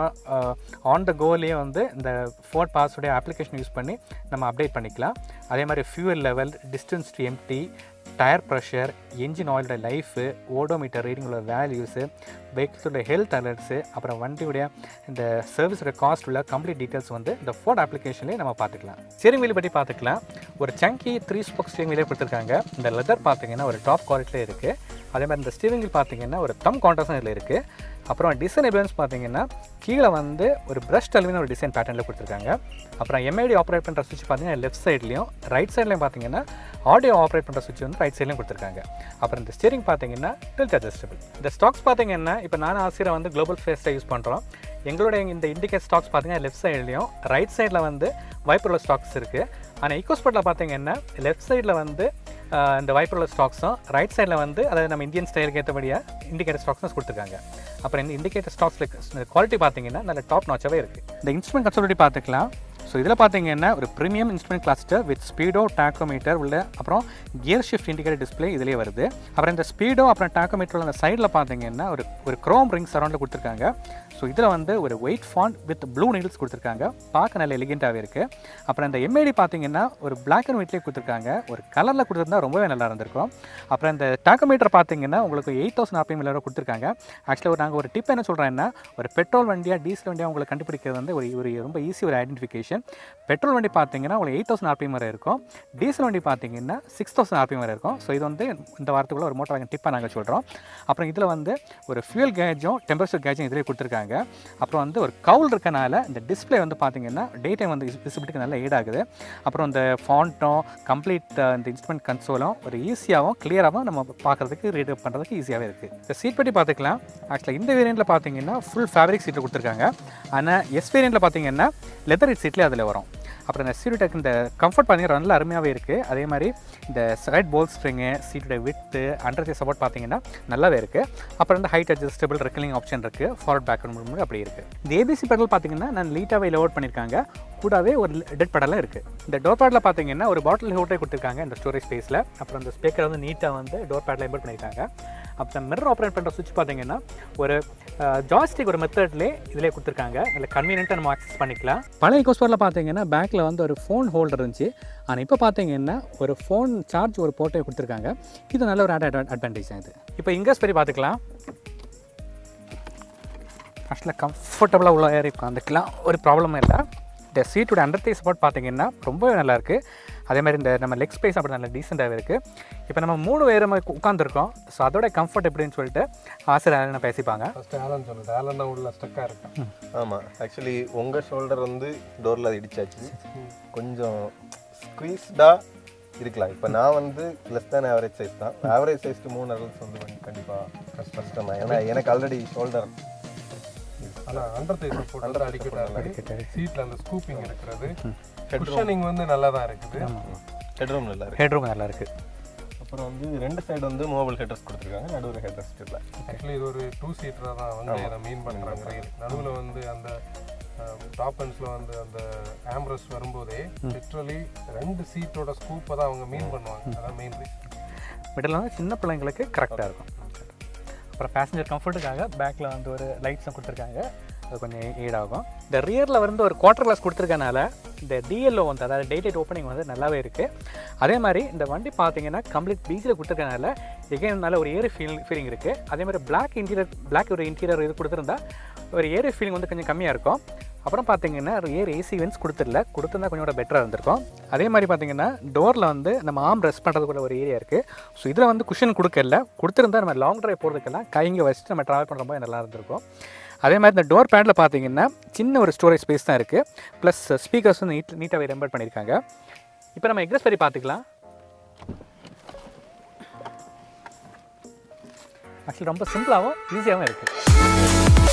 ஆன் த கோலேயே வந்து இந்த ஃபோர்ட் பாஸுடைய அப்ளிகேஷன் யூஸ் பண்ணி நம்ம அப்டேட் பண்ணிக்கலாம் அதே மாதிரி fuel level distance to empty tyre pressure engine ஆயிலோட லைஃபு ஓடோமீட்டர் ரீடிங்கோட வேல்யூஸு வெஹிக்கிளோட ஹெல்த் அலர்ட்ஸு அப்புறம் வண்டியுடைய இந்த சர்வீஸோட காஸ்ட் உள்ள கம்ப்ளீட் டீட்டெயில்ஸ் வந்து இந்த ஃபோர்ட் அப்ளிகேஷன்லேயே நம்ம பார்த்துக்கலாம் ஸ்டீரிங் வீல் பற்றி பார்த்துக்கலாம் ஒரு சங்கி த்ரீ ஸ்போக் ஸ்டீரிங் வீலே கொடுத்துருக்காங்க இந்த லெதர் பார்த்தீங்கன்னா ஒரு டாப் குவாலிட்டியில் இருக்குது அதே மாதிரி இந்த ஸ்டீரிங் வீல் பார்த்தீங்கன்னா ஒரு தம் கான்ட்ராஸும் இதில் இருக்குது அப்புறம் டிசைன் எபிலன்ஸ் பார்த்தீங்கன்னா கீழே வந்து ஒரு பிரஷ் அலுமினியம் ஒரு டிசைன் பேட்டர்னில் கொடுத்துருக்காங்க அப்புறம் எம்ஐடி ஆப்ரேட் பண்ணுற சுவிட்ச் பார்த்தீங்கன்னா லெஃப்ட் சைட்லையும் ரைட் சைட்லையும் பார்த்தீங்கன்னா ஆடியோ ஆப்ரேட் பண்ணுற சுவிட்ச் வந்து ரைட் சைட்லையும் கொடுத்துருக்காங்க அப்புறம் இந்த ஸ்டீரிங் பார்த்தீங்கன்னா டில்ட் அட்ஜஸ்டபிள் இந்த ஸ்டாக்ஸ் பார்த்தீங்கன்னா இப்போ நான் ஆசிரியர் வந்து குளோபல் ஃபேஸை யூஸ் பண்ணுறோம் எங்களுடைய இந்த இண்டிகேட் ஸ்டாக்ஸ் பார்த்தீங்கன்னா லெஃப்ட் சைட்லையும் ரைட் சைடில் வந்து வைப்பரோட ஸ்டாக்ஸ் இருக்குது ஆனால் ஈகோஸ்போர்ட்டில் பார்த்தீங்கன்னா லெஃப்ட் சைடில் வந்து ஆஹ், இந்த வைப்பரோட ஸ்டாக்ஸும் ரைட் சைடில் வந்து அதாவது நம்ம இந்தியன் ஸ்டைலுக்கு ஏற்றபடியாக இண்டிகேட்டர் ஸ்டாக்ஸும் கொடுத்துருக்காங்க அப்புறம் இந்த இண்டிகேட்டர் ஸ்டாக்ஸில் குவாலிட்டி பார்த்தீங்கன்னா நல்ல டாப் நாச்சாவே இருக்குது இந்த இன்ஸ்ட்ருமெண்ட் கன்சோலிட்டி பார்த்துக்கலாம் ஸோ இதில் பார்த்தீங்கன்னா ஒரு premium instrument cluster with speedo tachometer உள்ள அப்புறம் கியர் ஷிஃப்ட் இண்டிகேட்டர் டிஸ்ப்ளே இதிலே வருது அப்புறம் இந்த ஸ்பீடோ அப்புறம் டாக்கோமீட்டர் அந்த சைடில் பார்த்தீங்கன்னா ஒரு ஒரு க்ரோம் ரிங்ஸ் அரௌண்டில் கொடுத்துருக்காங்க ஸோ இதில் வந்து ஒரு white font with blue needles கொடுத்துருக்காங்க பார்க்க நல்ல எலிகெண்ட்டாகவே இருக்குது அப்புறம் இந்த எம்ஐடி பார்த்தீங்கன்னா ஒரு பிளாக் அண்ட் ஒயிட்லேயே கொடுத்துருக்காங்க ஒரு கலரில் கொடுத்துருந்தா ரொம்பவே நல்லா இருந்திருக்கும் அப்புறம் இந்த டாக்கோமீட்டர் பார்த்தீங்கன்னா உங்களுக்கு எயிட் தௌசண்ட் ஆர்பிஎம் லெவலில் கொடுத்துருக்காங்க ஆக்சுவலாக ஒரு நாங்கள் ஒரு டிப் என்ன சொல்கிறேன்னா ஒரு பெட்ரோல் வண்டியாக டீசல் வண்டியாக உங்களுக்கு கண்டுபிடிக்கிறது வந்து ஒரு ஒரு ரொம்ப ஈஸி ஒரு ஐடென்டிஃபிகேஷன் பெட்ரோல் வண்டி பார்த்தீங்கன்னா உங்களுக்கு எயிட் தௌசண்ட் ஆர்பிஎம் வரை இருக்கும் டீசல் வண்டி பார்த்தீங்கன்னா சிக்ஸ் தௌசண்ட் ஆர்பிஎம் வரை இருக்கும் ஸோ இது வந்து இந்த வாரத்துக்குள்ள ஒரு மோட்டர் வாங்க டிப்பாக நாங்கள் சொல்கிறோம் அப்புறம் இதில் வந்து ஒரு ஃபியூல் கேஜும் டெம்பரேச்சர் கேஜும் இதிலே கொடுத்துருக்காங்க அப்புறம் வந்து ஒரு கவுல் இருக்கனால இந்த டிஸ்ப்ளே வந்து பார்த்தீங்கன்னா டே டைம் வந்து விசிபிலிட்டிக்கு நல்லா aid ஆகுது அப்புறம் இந்த ஃபாண்ட்டும் கம்ப்ளீட் இந்த இன்ஸ்ட்ருமெண்ட் கன்சோலும் ஒரு ஈஸியாகவும் கிளியராகவும் நம்ம பார்க்குறதுக்கு ரீட் பண்ணுறதுக்கு ஈஸியாகவே இருக்குது இந்த சீட் பற்றி பார்த்துக்கலாம் ஆக்சுவலாக இந்த வேரியண்ட்டில் பார்த்தீங்கன்னா ஃபுல் ஃபேப்ரிக் சீட்டில் கொடுத்துருக்காங்க ஆனால் எஸ் வேரியண்ட்டில் பார்த்தீங்கன்னா லெதர் சீட்லேயே அதில் வரும் அப்புறம் இந்த சீட்டுடெக் இந்த கம்ஃபர்ட் பார்த்தீங்கன்னா நல்ல அருமையாகவே இருக்குது அதே மாதிரி இந்த சைட் போல் ஸ்ப்ரிங்கு சீட்டோட விட்டு அண்டர் சப்போர்ட் பார்த்தீங்கன்னா நல்லாவே இருக்குது அப்புறம் இந்த ஹைட் அட்ஜஸ்டபிள் ரெக்கலிங் ஆப்ஷன் இருக்குது ஃபார்வர்ட் பேக் மூலம் அப்படி இருக்குது இந்த ஏபிசி பெடல் பார்த்தீங்கன்னா நான் லீட்டாகவே லோட் பண்ணியிருக்காங்க கூடவே ஒரு டெட் பெடலும் இருக்குது இந்த டோர் பேடில் பார்த்தீங்கன்னா ஒரு பாட்டில் ஹோட்டே கொடுத்துருக்காங்க இந்த ஸ்டோரேஜ் ஸ்பேஸில் அப்புறம் இந்த ஸ்பீக்கர் வந்து நீட்டாக வந்து டோர் பேடில் இம்பர்ட் பண்ணியிருக்காங்க அப்புறம் மிரர் ஆப்ரேட் பண்ணுற சுவிட்ச் பார்த்தீங்கன்னா ஒரு ஜாஸ்டிக் ஒரு மெத்தட்லேயே இதிலே கொடுத்துருக்காங்க இதில் கன்வீனியன்ட்டாக நம்ம ஆக்சஸ் பண்ணிக்கலாம் பழைய கோஸ்பரில் பார்த்தீங்கன்னா பேக்கில் வந்து ஒரு ஃபோன் ஹோல்டர் இருந்துச்சு ஆனால் இப்போ பார்த்தீங்கன்னா ஒரு ஃபோன் சார்ஜ் ஒரு போர்ட்டே கொடுத்துருக்காங்க இது நல்ல ஒரு ஆட் அட்வான்டேஜ் தான் இது இப்போ இங்கஸ் பற்றி பார்த்துக்கலாம் ஆக்சுவலாக கம்ஃபர்டபுளாக உள்ள ஏறி உட்காந்துக்கலாம் ஒரு ப்ராப்ளமும் இல்லை இந்த சீட்டோட அண்டர் தை சப்போர்ட் பார்த்தீங்கன்னா ரொம்பவே நல்லாயிருக்கு அதே மாதிரி இந்த நம்ம லெக் ஸ்பேஸ் அப்படி நல்ல டீசெண்டாகவே இருக்குது இப்போ நம்ம மூணு பேர் உட்காந்துருக்கோம் ஸோ அதோட கம்ஃபர்ட் எப்படின்னு சொல்லிட்டு ஆசிரியர் என்ன பேசிப்பாங்க ஃபஸ்ட்டு ஆலன் சொல்லுது ஆலன் தான் உள்ள ஸ்டக்காக இருக்கேன் ஆமாம் ஆக்சுவலி உங்கள் ஷோல்டர் வந்து டோரில் இடிச்சாச்சு கொஞ்சம் ஸ்குவீஸ்டாக இருக்கலாம் இப்போ நான் வந்து லெஸ் தேன் ஆவரேஜ் சைஸ் தான் ஆவரேஜ் சைஸ்க்கு மூணு அரல்ஸ் வந்து கொஞ்சம் கண்டிப்பாக கஷ்டம் தான் ஏன்னா எனக்கு ஆல்ரெடி ஷோல்டர் ஆனால் அண்டர் தை சப்போர்ட் அண்டர் அடிக்கட்டாக சீட்டில் அந்த ஸ்கூப்பிங் இருக்கிறது குஷனிங் வந்து நல்லா தான் இருக்குது ஹெட்ரூம் நல்லா இருக்கு ஹெட்ரூம் நல்லா இருக்குது அப்புறம் வந்து ரெண்டு சைடு வந்து மொபைல் ஹெட்ரஸ் கொடுத்துருக்காங்க நடுவில் ஹெட்ரஸ் இல்லை ஆக்சுவலி இது ஒரு டூ சீட்டராக தான் வந்து இதை மீன் பண்ணுறாங்க நடுவில் வந்து அந்த டாப் அண்ட்ஸில் வந்து அந்த ஆம்ரஸ் வரும்போதே லிட்ரலி ரெண்டு சீட்டோட ஸ்கூப்பை தான் அவங்க மீன் பண்ணுவாங்க அதான் மெயின் ரீசன் மிடில் வந்து சின்ன பிள்ளைங்களுக்கு கரெக்டாக இருக்கும் அப்புறம் பேசஞ்சர் கம்ஃபர்ட்டுக்காக பேக்கில் வந்து ஒரு லைட்ஸும் கொடுத்துருக்காங்க அது கொஞ்சம் aid ஆகும் இந்த ரியரில் வந்து ஒரு குவார்டர் கிளாஸ் கொடுத்துருக்கனால இந்த டிஎல்ஓ வந்து அதாவது டேட்டட் ஓப்பனிங் வந்து நல்லாவே இருக்குது அதே மாதிரி இந்த வண்டி பார்த்தீங்கன்னா கம்ப்ளீட் பீச்சில் கொடுத்துருக்கனால எகைன் நல்ல ஒரு ஏரி ஃபீல் ஃபீலிங் இருக்குது அதே மாதிரி பிளாக் இன்டீரியர் பிளாக் ஒரு இன்டீரியர் இது கொடுத்துருந்தா ஒரு ஏரி ஃபீலிங் வந்து கொஞ்சம் கம்மியாக இருக்கும் அப்புறம் பார்த்தீங்கன்னா ஏர் ஏசி வென்ஸ் கொடுத்துடல கொடுத்துருந்தா கொஞ்சம் கூட பெட்டராக இருந்திருக்கும் அதே மாதிரி பார்த்தீங்கன்னா டோரில் வந்து நம்ம ஆம் ரெஸ்ட் பண்ணுறதுக்குள்ள ஒரு ஏரியா இருக்குது ஸோ இதில் வந்து குஷன் கொடுக்கல கொடுத்துருந்தா நம்ம லாங் ட்ரைவ் போகிறதுக்கெல்லாம் கைங்க வச்சுட்டு நம்ம ட்ராவல் பண்ணுற மாதிரி நல்லா இருந்திருக்கும் அதே மாதிரி இந்த டோர் பேடில் பார்த்தீங்கன்னா சின்ன ஒரு ஸ்டோரேஜ் ஸ்பேஸ் தான் இருக்குது ப்ளஸ் ஸ்பீக்கர்ஸ் வந்து நீட் நீட்டாகவே ரெம்பர் பண்ணியிருக்காங்க இப்போ நம்ம எக்ஸஸ் பற்றி பார்த்துக்கலாம் ஆக்சுவலி ரொம்ப சிம்பிளாகவும் ஈஸியாகவும் இருக்குது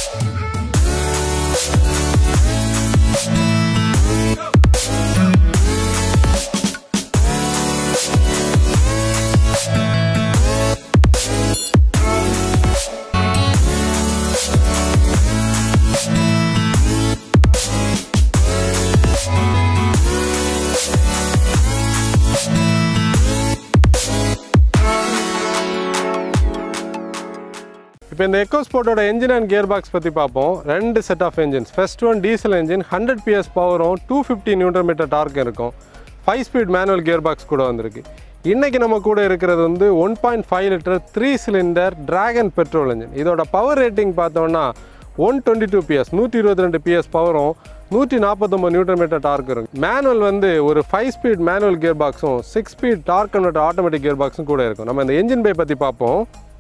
இப்போ இந்த எக்கோ ஸ்போர்ட்டோட என்ஜின் அண்ட் கியர் பாக்ஸ் பற்றி பார்ப்போம் ரெண்டு set of engines first one diesel engine hundred PS பவரும் two fifty newton metre torque இருக்கும் five speed manual gear box கூட வந்திருக்கு இன்றைக்கி நம்ம கூட இருக்கிறது வந்து one point five litre three cylinder Dragon petrol engine இதோட பவர் ரேட்டிங் பார்த்தோம்னா ஒன் டுவெண்ட்டி டூ பிஎஸ் நூற்றி இருபத்தி ரெண்டு பிஎஸ் பவரும் நூற்றி நாற்பத்தொம்பது நியூட்ரன் மீட்டர் டார்க் இருக்கும் மேனுவல் வந்து ஒரு ஃபைவ் ஸ்பீட் மேனுவல் கியர் பாக்ஸும் six speed torque convert automatic gear பாக்ஸும் கூட இருக்கும் நம்ம இந்த என்ஜின் பை பற்றி பார்ப்போம்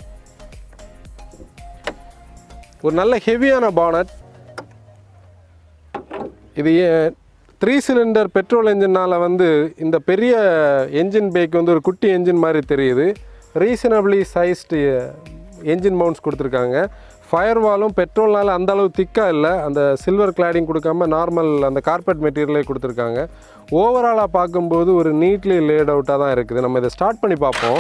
ஒரு நல்ல ஹெவியான பானட் இது த்ரீ சிலிண்டர் பெட்ரோல் என்ஜினால் வந்து இந்த பெரிய என்ஜின் பேக் வந்து ஒரு குட்டி என்ஜின் மாதிரி தெரியுது ரீசனபிளி சைஸ்டு என்ஜின் மவுண்ட்ஸ் கொடுத்துருக்காங்க ஃபயர் வாலும் பெட்ரோல்னால அந்த அளவு திக்காக இல்லை அந்த சில்வர் கிளாடிங் கொடுக்காம நார்மல் அந்த கார்பெட் மெட்டீரியலே கொடுத்துருக்காங்க ஓவராலாக பார்க்கும்போது ஒரு நீட்லி லேட் அவுட்டாக தான் இருக்குது நம்ம இதை ஸ்டார்ட் பண்ணி பார்ப்போம்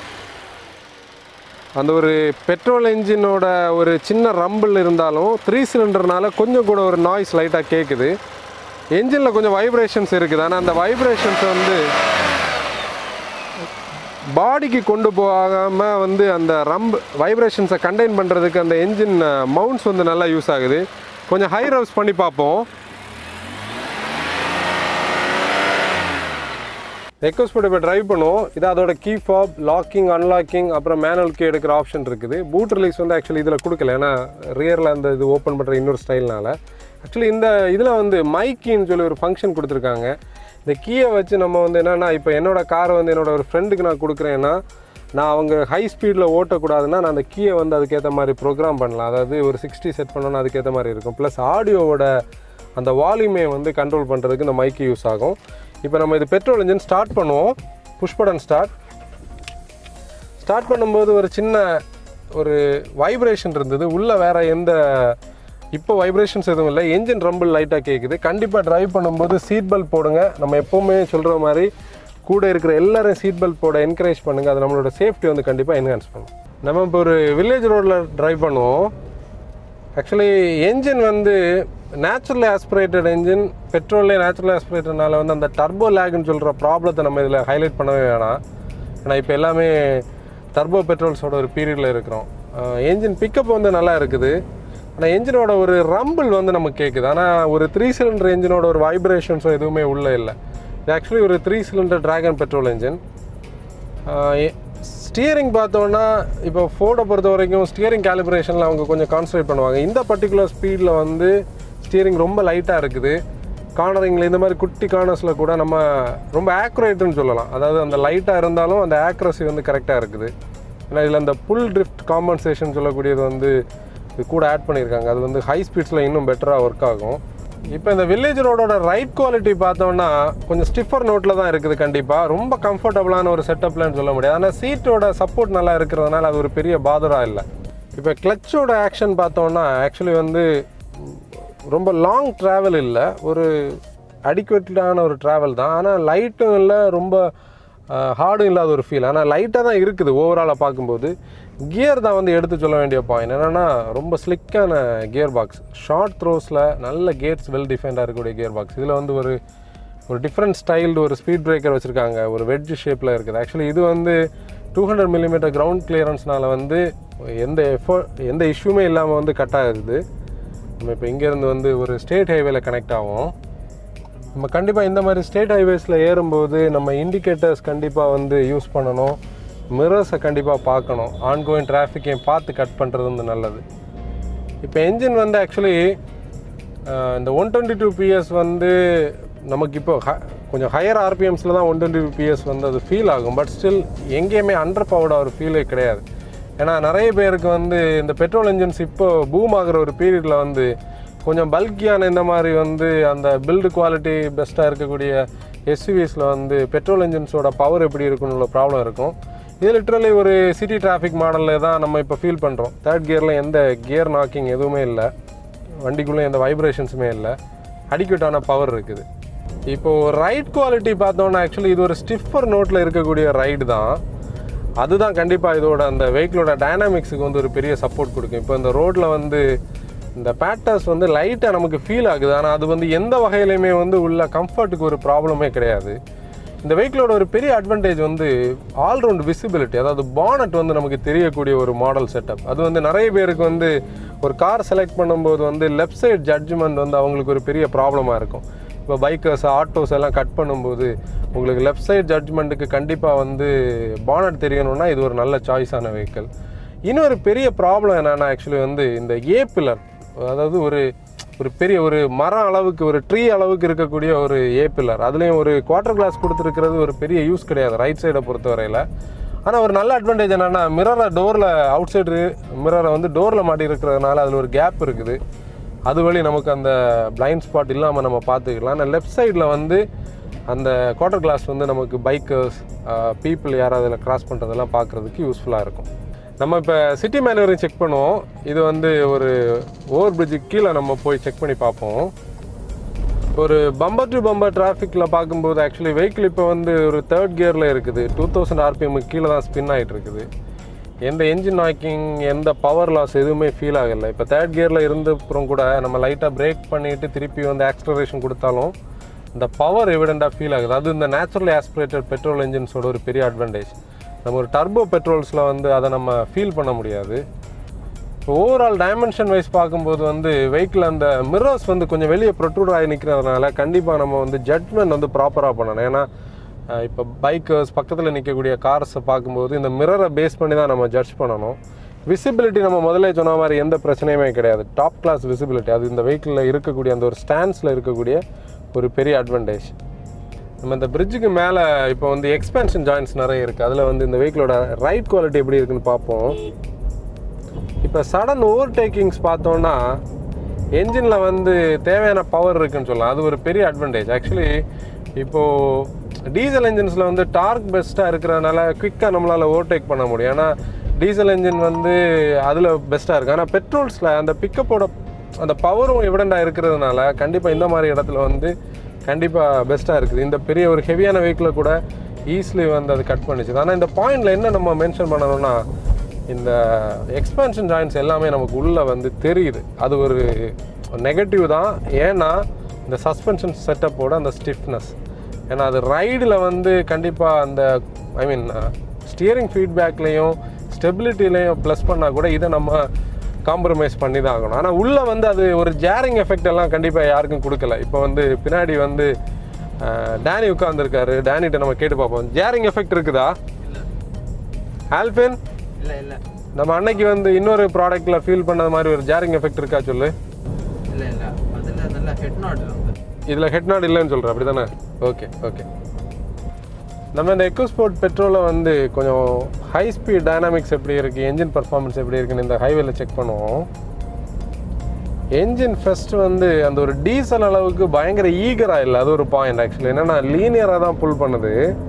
அந்த ஒரு பெட்ரோல் என்ஜினோட ஒரு சின்ன ரம்பிள் இருந்தாலும் த்ரீ சிலிண்டர்னால கொஞ்சம் கூட ஒரு நாய்ஸ் லைட்டாக கேட்குது என்ஜினில் கொஞ்சம் வைப்ரேஷன்ஸ் இருக்குது ஆனால் அந்த வைப்ரேஷன்ஸ் வந்து பாடிக்கு கொண்டு போகாமல் வந்து அந்த ரம்ப் வைப்ரேஷன்ஸை கண்டெயின் பண்ணுறதுக்கு அந்த என்ஜின் மவுண்ட்ஸ் வந்து நல்லா யூஸ் ஆகுது கொஞ்சம் ஹை ரவ்ஸ் பண்ணி பார்ப்போம் எக்கோஸ்போர்ட் இப்போ டிரைவ் பண்ணுவோம் இது அதோட கீ ஃபாப் லாக்கிங் அன்லாக்கிங் அப்புறம் மேனுவல் கீ எடுக்கிற ஆப்ஷன் இருக்குது பூட் ரிலீஸ் வந்து ஆக்சுவலி இதில் கொடுக்கல ஏன்னா ரியரில் அந்த இது ஓப்பன் பண்ணுற இன்னொரு ஸ்டைல்னால ஆக்சுவலி இந்த இதில் வந்து மைக்கின்னு சொல்லி ஒரு ஃபங்க்ஷன் கொடுத்துருக்காங்க இந்த கீயை வச்சு நம்ம வந்து என்னென்னா இப்போ என்னோட காரை வந்து என்னோட ஒரு ஃப்ரெண்டுக்கு நான் கொடுக்குறேன்னா நான் அவங்க ஹை ஸ்பீடில் ஓட்டக்கூடாதுன்னா நான் அந்த கீயை வந்து அதுக்கேற்ற மாதிரி ப்ரோக்ராம் பண்ணலாம் அதாவது ஒரு சிக்ஸ்டி செட் பண்ணோன்னா அதுக்கேற்ற மாதிரி இருக்கும் ப்ளஸ் ஆடியோவோட அந்த வால்யூமை வந்து கண்ட்ரோல் பண்ணுறதுக்கு இந்த மைக்கு யூஸ் ஆகும் இப்போ நம்ம இது பெட்ரோல் இன்ஜின் ஸ்டார்ட் பண்ணுவோம் புஷ் பட்டன் ஸ்டார்ட் ஸ்டார்ட் பண்ணும்போது ஒரு சின்ன ஒரு வைப்ரேஷன் இருந்தது உள்ளே வேற எந்த இப்போ வைப்ரேஷன்ஸ் எதுவும் இல்லை என்ஜின் ரம்பிள் லைட்டாக கேட்குது கண்டிப்பாக டிரைவ் பண்ணும்போது சீட் பெல்ட் போடுங்க நம்ம எப்போவுமே சொல்கிற மாதிரி கூட இருக்கிற எல்லாரும் சீட் பெல்ட் போட என்கரேஜ் பண்ணுங்கள் அது நம்மளோட சேஃப்டி வந்து கண்டிப்பாக என்ஹான்ஸ் பண்ணும் நம்ம இப்போ ஒரு வில்லேஜ் ரோட்டில் டிரைவ் பண்ணுவோம் ஆக்சுவலி என்ஜின் வந்து நேச்சுரலி ஆஸ்பிரேட்டட் என்ஜின் பெட்ரோல்லே நேச்சுரலி ஆஸ்பிரேட்டட்னால வந்து அந்த டர்போ லேக்னு சொல்கிற ப்ராப்ளத்தை நம்ம இதில் ஹைலைட் பண்ணவே வேணாம் ஏன்னா இப்போ எல்லாமே டர்போ பெட்ரோல்ஸோட ஒரு பீரியடில் இருக்கிறோம் என்ஜின் பிக்கப் வந்து நல்லா இருக்குது ஆனால் என்ஜினோட ஒரு ரம்பிள் வந்து நமக்கு கேட்குது ஆனால் ஒரு த்ரீ சிலிண்டர் என்ஜினோட ஒரு வைப்ரேஷன்ஸோ எதுவுமே உள்ளே இல்லை இது ஆக்சுவலி ஒரு three cylinder Dragon petrol engine steering பார்த்தோன்னா இப்போ ஃபோர்டை பொறுத்த வரைக்கும் ஸ்டியரிங் கேலிப்ரேஷனில் அவங்க கொஞ்சம் கான்சன்ட்ரேட் பண்ணுவாங்க இந்த பர்டிகுலர் ஸ்பீடில் வந்து ஸ்டியரிங் ரொம்ப லைட்டாக இருக்குது கார்னரிங்கில் இந்த மாதிரி குட்டி கார்னர்ஸில் கூட நம்ம ரொம்ப ஆக்யூரேட்டுன்னு சொல்லலாம் அதாவது அந்த லைட்டாக இருந்தாலும் அந்த ஆக்யூரசி வந்து கரெக்டாக இருக்குது ஏன்னா இதில் அந்த புல் ட்ரிஃப்ட் காம்பன்சேஷன் சொல்லக்கூடியது வந்து இது கூட ஆட் பண்ணியிருக்காங்க அது வந்து ஹை ஸ்பீட்ஸில் இன்னும் பெட்டராக ஒர்க் ஆகும் இப்போ இந்த வில்லேஜ் ரோடோட ரைட் குவாலிட்டி பார்த்தோம்னா கொஞ்சம் ஸ்டிஃபர் நோட்டில் தான் இருக்குது கண்டிப்பாக ரொம்ப கம்ஃபர்டபுளான ஒரு செட்டப்லன்னு சொல்ல முடியாது ஆனால் சீட்டோட சப்போர்ட் நல்லா இருக்கிறதுனால அது ஒரு பெரிய பாதரா இல்லை இப்போ கிளச்சோட ஆக்ஷன் பார்த்தோம்னா ஆக்சுவலி வந்து ரொம்ப லாங் ட்ராவல் இல்லை ஒரு அடிக்குவேட்டடான ஒரு ட்ராவல் தான் ஆனால் லைட்டும் இல்லை ரொம்ப ஹார்டும் இல்லாத ஒரு ஃபீல் ஆனால் லைட்டாக தான் இருக்குது ஓவராலாக பார்க்கும்போது கியர் தான் வந்து எடுத்து சொல்ல வேண்டிய பாயிண்ட் என்னென்னா ரொம்ப ஸ்லிக்கான கியர் பாக்ஸ் ஷார்ட் த்ரோஸில் நல்ல கேட்ஸ் வெல் டிஃபைண்டாக இருக்கக்கூடிய கியர் பாக்ஸ் இதில் வந்து ஒரு ஒரு டிஃப்ரெண்ட் ஸ்டைல்டு ஒரு ஸ்பீட் பிரேக்கர் வச்சுருக்காங்க ஒரு வெட்ஜ் ஷேப்பில் இருக்குது ஆக்சுவலி இது வந்து டூ ஹண்ட்ரட் மில்லிமீட்டர் கிரவுண்ட் கிளியரன்ஸ்னால வந்து எந்த எஃபோ எந்த இஷ்யூமே இல்லாமல் வந்து கட் ஆகுது நம்ம இப்போ இங்கேருந்து வந்து ஒரு ஸ்டேட் ஹைவேல கனெக்ட் ஆகும் நம்ம கண்டிப்பாக இந்த மாதிரி ஸ்டேட் ஹைவேஸில் ஏறும்போது நம்ம இண்டிகேட்டர்ஸ் கண்டிப்பாக வந்து யூஸ் பண்ணணும் மிரர்ஸை கண்டிப்பாக பார்க்கணும் ஆன்கோயிங் டிராஃபிக்கையும் பார்த்து கட் பண்ணுறது வந்து நல்லது இப்போ என்ஜின் வந்து ஆக்சுவலி இந்த ஒன் டுவெண்ட்டி டூ பிஎஸ் வந்து நமக்கு இப்போ ஹ- கொஞ்சம் ஹையர் ஆர்பிஎம்ஸில் தான் ஒன் டுவெண்ட்டி டூ பிஎஸ் வந்து அது ஃபீல் ஆகும் பட் ஸ்டில் எங்கேயுமே அண்டர் பவர்டாக ஒரு ஃபீலே கிடையாது ஏன்னா நிறைய பேருக்கு வந்து இந்த பெட்ரோல் இன்ஜின்ஸ் இப்போ பூம் ஆகுற ஒரு பீரியடில் வந்து கொஞ்சம் பல்கியான இந்த மாதிரி வந்து அந்த பில்டு குவாலிட்டி பெஸ்ட்டாக இருக்கக்கூடிய எஸ்யூவிஸில் வந்து பெட்ரோல் இன்ஜின்ஸோட பவர் எப்படி இருக்குன்னு உள்ள ப்ராப்ளம் இருக்கும் இது லிட்ரலி ஒரு சிட்டி டிராஃபிக் மாடலில் தான் நம்ம இப்போ ஃபீல் பண்ணுறோம் தேர்ட் கியரில் எந்த கியர் நாக்கிங் எதுவுமே இல்லை வண்டிக்குள்ளே எந்த வைப்ரேஷன்ஸுமே இல்லை அடிக்யூட்டான பவர் இருக்குது இப்போது ரைட் குவாலிட்டி பார்த்தோன்னா ஆக்சுவலி இது ஒரு ஸ்டிஃபர் நோட்டில் இருக்கக்கூடிய ரைடு தான் அதுதான் கண்டிப்பாக இதோட அந்த வெஹிக்கிளோட டைனாமிக்ஸுக்கு வந்து ஒரு பெரிய சப்போர்ட் கொடுக்கும் இப்போ இந்த ரோட்டில் வந்து இந்த பேட்டர்ஸ் வந்து லைட்டாக நமக்கு ஃபீல் ஆகுது ஆனால் அது வந்து எந்த வகையிலையுமே வந்து உள்ள கம்ஃபர்ட்டுக்கு ஒரு ப்ராப்ளமே கிடையாது இந்த வெஹிக்கிளோட ஒரு பெரிய அட்வான்டேஜ் வந்து ஆல்ரவுண்ட் விசிபிலிட்டி அதாவது பானட் வந்து நமக்கு தெரியக்கூடிய ஒரு மாடல் செட்டப் அது வந்து நிறைய பேருக்கு வந்து ஒரு கார் செலக்ட் பண்ணும்போது வந்து லெஃப்ட் சைடு ஜட்ஜ்மெண்ட் வந்து அவங்களுக்கு ஒரு பெரிய ப்ராப்ளமாக இருக்கும் இப்போ பைக்கர்ஸ் ஆட்டோஸ் எல்லாம் கட் பண்ணும்போது உங்களுக்கு லெஃப்ட் சைடு ஜட்ஜ்மெண்ட்டுக்கு கண்டிப்பாக வந்து பானட் தெரியணும்னா இது ஒரு நல்ல சாய்ஸான வெஹிக்கிள் இன்னொரு பெரிய ப்ராப்ளம் என்னன்னா ஆக்சுவலி வந்து இந்த ஏ பில்லர் அதாவது ஒரு ஒரு பெரிய ஒரு மரம் அளவுக்கு ஒரு ட்ரீ அளவுக்கு இருக்கக்கூடிய ஒரு ஏ பில்லர் அதுலேயும் ஒரு குவார்டர் கிளாஸ் கொடுத்துருக்கிறது ஒரு பெரிய யூஸ் கிடையாது ரைட் சைடை பொறுத்தவரையில் ஆனால் ஒரு நல்ல அட்வான்டேஜ் என்னென்னா மிரரை டோரில் அவுட் சைடு மிரரை வந்து டோரில் மாட்டி இருக்கிறதுனால அதில் ஒரு கேப் இருக்குது அது வழி நமக்கு அந்த பிளைண்ட் ஸ்பாட் இல்லாமல் நம்ம பார்த்துக்கலாம் ஆனால் லெஃப்ட் சைடில் வந்து அந்த குவார்டர் கிளாஸ் வந்து நமக்கு பைக்கர்ஸ் பீப்புள் யாராவது அதில் கிராஸ் பண்ணுறதெல்லாம் பார்க்குறதுக்கு யூஸ்ஃபுல்லாக இருக்கும் நம்ம இப்போ சிட்டி மேனுவரிங் செக் பண்ணுவோம் இது வந்து ஒரு ஓவர் பிரிட்ஜுக்கு கீழே நம்ம போய் செக் பண்ணி பார்ப்போம் ஒரு பம்பர் டு பம்பர் டிராஃபிக்கில் பார்க்கும்போது ஆக்சுவலி வெஹிக்கிள் இப்போ வந்து ஒரு தேர்ட் கியரில் இருக்குது டூ தௌசண்ட் ஆர்பிஎம்க்கு கீழே தான் ஸ்பின் ஆகிட்டு இருக்குது எந்த என்ஜின் நாக்கிங் எந்த பவர் லாஸ் எதுவுமே ஃபீல் ஆகலை இப்போ தேர்ட் கியரில் இருந்தப்புறம் கூட நம்ம லைட்டாக பிரேக் பண்ணிவிட்டு திருப்பி வந்து ஆக்ஸலரேஷன் கொடுத்தாலும் இந்த பவர் எவிடெண்ட்டாக ஃபீல் ஆகுது அது இந்த நேச்சுரலி ஆஸ்பிரேட்டட் பெட்ரோல் என்ஜின்ஸோட ஒரு பெரிய அட்வான்டேஜ் நம்ம ஒரு டர்போ பெட்ரோல்ஸில் வந்து அதை நம்ம ஃபீல் பண்ண முடியாது ஓவரால் டைமென்ஷன் வைஸ் பார்க்கும்போது வந்து வெஹிக்கிள் அந்த மிரர்ஸ் வந்து கொஞ்சம் வெளியே ப்ரொட்ரூட் ஆகி நிற்கிறதுனால கண்டிப்பாக நம்ம வந்து ஜட்மெண்ட் வந்து ப்ராப்பராக பண்ணணும் ஏன்னா இப்போ பைக்கர்ஸ் பக்கத்தில் நிற்கக்கூடிய கார்ஸை பார்க்கும்போது இந்த மிரரை பேஸ் பண்ணி தான் நம்ம ஜட்ஜ் பண்ணணும் விசிபிலிட்டி நம்ம முதல்ல சொன்ன மாதிரி எந்த பிரச்சனையுமே கிடையாது டாப் கிளாஸ் விசிபிலிட்டி அது இந்த வெஹிக்கிளில் இருக்கக்கூடிய அந்த ஒரு ஸ்டாண்ட்ஸில் இருக்கக்கூடிய ஒரு பெரிய அட்வான்டேஜ் நம்ம இந்த பிரிட்ஜுக்கு மேலே இப்போ வந்து எக்ஸ்பென்ஷன் ஜாயின்ஸ் நிறைய இருக்குது அதில் வந்து இந்த வெஹிக்கிளோட ரைட் குவாலிட்டி எப்படி இருக்குன்னு பார்ப்போம் இப்போ சடன் ஓவர்டேக்கிங்ஸ் பார்த்தோன்னா என்ஜினில் வந்து தேவையான பவர் இருக்குன்னு சொல்லலாம் அது ஒரு பெரிய அட்வான்டேஜ் ஆக்சுவலி இப்போது டீசல் என்ஜின்ஸில் வந்து டார்க் பெஸ்ட்டாக இருக்கிறதுனால குயிக்காக நம்மளால் ஓவர்டேக் பண்ண முடியும் ஏன்னா டீசல் என்ஜின் வந்து அதில் பெஸ்ட்டாக இருக்குது ஆனால் பெட்ரோல்ஸில் அந்த பிக்கப்போட அந்த பவரும் எவிடண்டாக இருக்கிறதுனால கண்டிப்பாக இந்த மாதிரி இடத்துல வந்து கண்டிப்பாக பெஸ்ட்டாக இருக்குது இந்த பெரிய ஒரு ஹெவியான வெஹிக்கிளை கூட ஈஸிலி வந்து அது கட் பண்ணிச்சு ஆனால் இந்த பாயிண்டில் என்ன நம்ம மென்ஷன் பண்ணணும்னா இந்த எக்ஸ்பென்ஷன் ஜாயின்ஸ் எல்லாமே நமக்கு உள்ளே வந்து தெரியுது அது ஒரு நெகட்டிவ் தான் ஏன்னா இந்த சஸ்பென்ஷன் செட்டப்போட அந்த ஸ்டிஃப்னஸ் ஏன்னா அது ரைடில் வந்து கண்டிப்பாக அந்த ஐ மீன் ஸ்டியரிங் ஃபீட்பேக்லேயும் ஸ்டெபிலிட்டிலையும் ப்ளஸ் பண்ணால் கூட இதை நம்ம காம்ப்ரமைஸ் பண்ணி தான் ஆகணும் ஆனால் உள்ளே வந்து அது ஒரு ஜேரிங் எஃபெக்ட் எல்லாம் கண்டிப்பாக யாருக்கும் கொடுக்கல இப்போ வந்து பின்னாடி வந்து அஹ், டேனி உட்காந்துருக்காரு டேனிட்ட நம்ம கேட்டு பார்ப்போம் ஜேரிங் எஃபெக்ட் இருக்குதா ஆல்பின் இல்லை இல்லை நம்ம அன்னைக்கு வந்து இன்னொரு ப்ராடக்ட்டில் ஃபீல் பண்ணது மாதிரி ஒரு ஜேரிங் எஃபெக்ட் இருக்கா சொல்லு இல்லை இல்லை அதில் நல்ல ஹெட் நாட் வந்து இதில் ஹெட் நாட் இல்லைன்னு சொல்கிறேன் அப்படி தானே ஓகே ஓகே நம்ம இந்த எக்கோஸ்போர்ட் பெட்ரோலை வந்து கொஞ்சம் ஹை ஸ்பீட் டைனாமிக்ஸ் எப்படி இருக்குது என்ஜின் பர்ஃபார்மன்ஸ் எப்படி இருக்குன்னு இந்த ஹைவேல செக் பண்ணுவோம் என்ஜின் ஃபர்ஸ்ட் வந்து அந்த ஒரு டீசல் அளவுக்கு பயங்கர ஈகராக இல்லை அது ஒரு பாயிண்ட் ஆக்சுவலி என்னன்னா லீனியராக தான் புல் பண்ணுது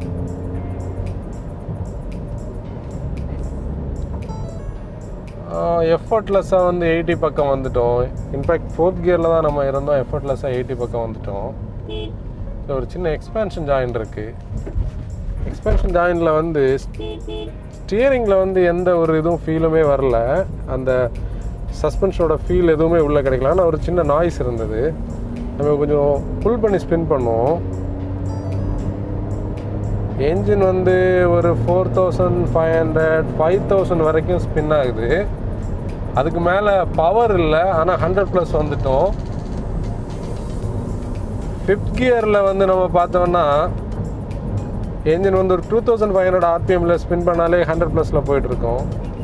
எஃபர்ட்லெஸ்ஸாக வந்து எயிட்டி பக்கம் வந்துட்டோம் இன்ஃபேக்ட் ஃபோர்த் கியரில் தான் நம்ம இருந்தோம் எஃபர்ட்லெஸ்ஸாக எயிட்டி பக்கம் வந்துட்டோம் இதுல ஒரு சின்ன எக்ஸ்பேன்ஷன் ஜாயின் இருக்குது எக்ஸ்பென்ஷன் ஜாயினில் வந்து ஸ்டியரிங்கில் வந்து எந்த ஒரு இதுவும் ஃபீலுமே வரல அந்த சஸ்பென்ஷனோட ஃபீல் எதுவுமே உள்ளே கிடைக்கல ஆனால் ஒரு சின்ன நாய்ஸ் இருந்தது நம்ம கொஞ்சம் புல் பண்ணி ஸ்பின் பண்ணுவோம் என்ஜின் வந்து ஒரு four thousand five hundred five thousand வரைக்கும் ஸ்பின் ஆகுது அதுக்கு மேலே பவர் இல்லை ஆனால் ஹண்ட்ரட் ப்ளஸ் வந்துட்டோம் ஃபிஃப்த் கியரில் வந்து நம்ம பார்த்தோம்னா என்ஜின் வந்து ஒரு டூ தௌசண்ட் ஃபைவ் ஹண்ட்ரட் ஆர்பிஎம்மில் ஸ்பின் பண்ணாலே ஹண்ட்ரட் ப்ளஸில் போயிட்டுருக்கோம்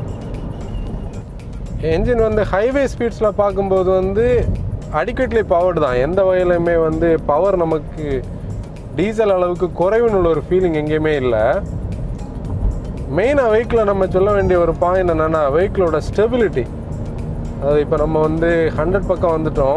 என்ஜின் வந்து ஹைவே ஸ்பீட்ஸில் பார்க்கும்போது வந்து அடிக்கட்லி பவர்டு தான் எந்த வகையிலுமே வந்து பவர் நமக்கு டீசல் அளவுக்கு குறைவுன்னு உள்ள ஒரு ஃபீலிங் எங்கேயுமே இல்லை மெயினாக வெஹிக்கிளை நம்ம சொல்ல வேண்டிய ஒரு பாயிண்ட் என்னென்னா வெஹிக்கிளோட ஸ்டெபிலிட்டி அதாவது இப்போ நம்ம வந்து ஹண்ட்ரட் பக்கம் வந்துட்டோம்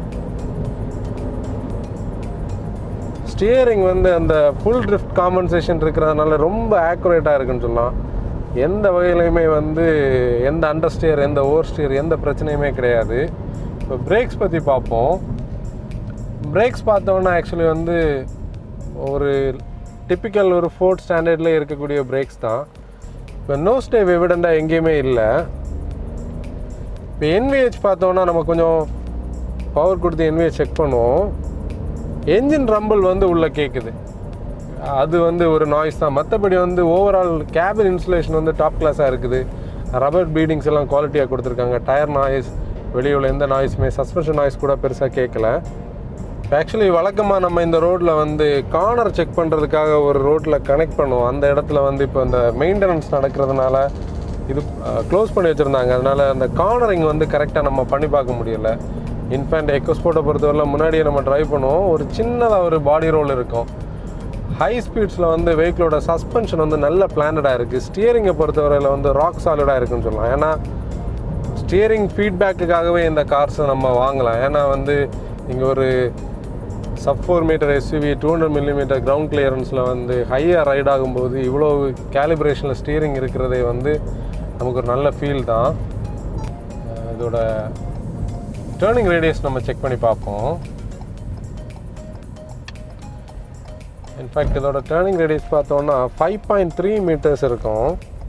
ஸ்டியரிங் வந்து அந்த ஃபுல் ட்ரிஃப்ட் காம்பன்சேஷன் இருக்கிறதுனால ரொம்ப ஆக்குரேட்டாக இருக்குன்னு சொல்லலாம் எந்த வகையிலையுமே வந்து எந்த அண்டர் ஸ்டியர் எந்த ஓவர் ஸ்டியர் எந்த பிரச்சனையுமே கிடையாது இப்போ பிரேக்ஸ் பற்றி பார்ப்போம் பிரேக்ஸ் பார்த்தோன்னா ஆக்சுவலி வந்து ஒரு டிப்பிக்கல் ஒரு ஃபோர்த் ஸ்டாண்டர்டில் இருக்கக்கூடிய பிரேக்ஸ் தான் இப்போ நோ ஸ்டேவ் எவிடெண்ட்டாக எங்கேயுமே இல்லை இப்போ என்விஹெச் பார்த்தோன்னா நம்ம கொஞ்சம் பவர் கொடுத்து என்விஹெச் செக் பண்ணுவோம் என்ஜின் ரம்பிள் வந்து உள்ளே கேட்குது அது வந்து ஒரு நாய்ஸ் தான் மற்றபடி வந்து ஓவரால் கேபின் இன்சுலேஷன் வந்து டாப் கிளாஸாக இருக்குது ரப்பர் பீடிங்ஸ் எல்லாம் குவாலிட்டியாக கொடுத்துருக்காங்க டயர் நாய்ஸ் வெளியே உள்ள எந்த நாய்ஸுமே சஸ்பென்ஷன் நாய்ஸ் கூட பெருசாக கேட்கல ஆக்சுவலி வழக்கமாக நம்ம இந்த ரோட்டில் வந்து கார்னர் செக் பண்ணுறதுக்காக ஒரு ரோட்டில் கனெக்ட் பண்ணுவோம் அந்த இடத்துல வந்து இப்போ இந்த மெயின்டெனன்ஸ் நடக்கிறதுனால இது க்ளோஸ் பண்ணி வச்சுருந்தாங்க அதனால் அந்த கார்னரிங் வந்து கரெக்டாக நம்ம பண்ணி பார்க்க முடியல இன்ஃபேண்ட் எக்கோஸ்போர்ட்டை பொறுத்தவரை முன்னாடியே நம்ம டிரைவ் பண்ணுவோம் ஒரு சின்னதாக ஒரு பாடி ரோல் இருக்கும் ஹை ஸ்பீட்ஸில் வந்து வெஹிக்கிளோட சஸ்பென்ஷன் வந்து நல்ல பிளானடாக இருக்குது ஸ்டியரிங்கை பொறுத்தவரையில் வந்து ராக் சாலிடாக இருக்குன்னு சொல்லலாம் ஏன்னா ஸ்டியரிங் ஃபீட்பேக்குக்காகவே இந்த கார்ஸை நம்ம வாங்கலாம் ஏன்னா வந்து இங்கே ஒரு sub four metre SUV two hundred millimetre ground கிளியரன்ஸில் வந்து ஹையாக ரைட் ஆகும்போது இவ்வளோ கேலிப்ரேஷனில் ஸ்டீரிங் இருக்கிறதே வந்து நமக்கு ஒரு நல்ல ஃபீல் தான் அஹ் இதோட டேர்னிங் ரேடியஸ் நம்ம செக் பண்ணி பார்ப்போம் இன்ஃபேக்ட் இதோட டேர்னிங் ரேடியஸ் பார்த்தோம்னா ஃபைவ் பாயிண்ட் த்ரீ மீட்டர்ஸ் இருக்கும்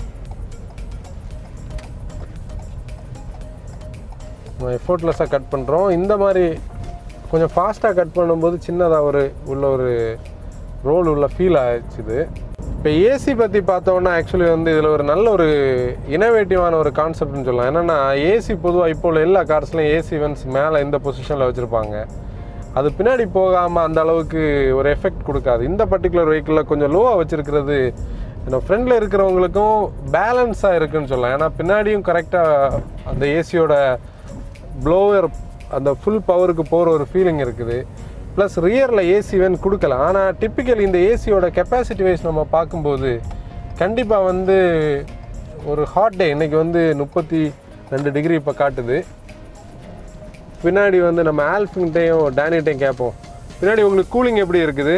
நம்ம எஃபோர்ட்லெஸ்ஸாக கட் பண்ணுறோம் இந்த மாதிரி கொஞ்சம் ஃபாஸ்ட்டாக கட் பண்ணும்போது சின்னதாக ஒரு உள்ள ஒரு ரோல் உள்ள ஃபீல் ஆயிடுச்சுது இப்போ ஏசி பற்றி பார்த்தோன்னா ஆக்சுவலி வந்து இதில் ஒரு நல்ல ஒரு இனோவேட்டிவான ஒரு கான்செப்ட்னு சொல்லலாம் என்னென்னா ஏசி பொதுவாக இப்போ உள்ள எல்லா கார்ஸ்லையும் ஏசி வென்ஸ் மேலே இந்த பொசிஷனில் வச்சுருப்பாங்க அது பின்னாடி போகாமல் அந்த அளவுக்கு ஒரு எஃபெக்ட் கொடுக்காது இந்த பர்டிகுலர் வெஹிக்கிளில் கொஞ்சம் லோவாக வச்சுருக்கிறது நம்ம ஃப்ரண்டில் இருக்கிறவங்களுக்கும் பேலன்ஸாக இருக்குன்னு சொல்லலாம் ஏன்னா பின்னாடியும் கரெக்டாக அந்த ஏசியோட ப்ளோவர் அந்த ஃபுல் பவருக்கு போகிற ஒரு ஃபீலிங் இருக்குது ப்ளஸ் ரியரில் ஏசி வேன் கொடுக்கல ஆனால் டிப்பிக்கல் இந்த ஏசியோட கெப்பாசிட்டி வைஸ் நம்ம பார்க்கும்போது கண்டிப்பாக வந்து ஒரு ஹாட் டே இன்னைக்கு வந்து முப்பத்தி ரெண்டு டிகிரி இப்போ காட்டுது பின்னாடி வந்து நம்ம ஆல்ஃபின்ட்டையும் டேனிட்டையும் கேட்போம் பின்னாடி உங்களுக்கு கூலிங் எப்படி இருக்குது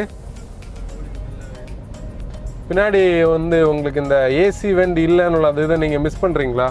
பின்னாடி வந்து உங்களுக்கு இந்த ஏசி வெண்ட் இல்லைன்னு அது இதை நீங்கள் மிஸ் பண்ணுறீங்களா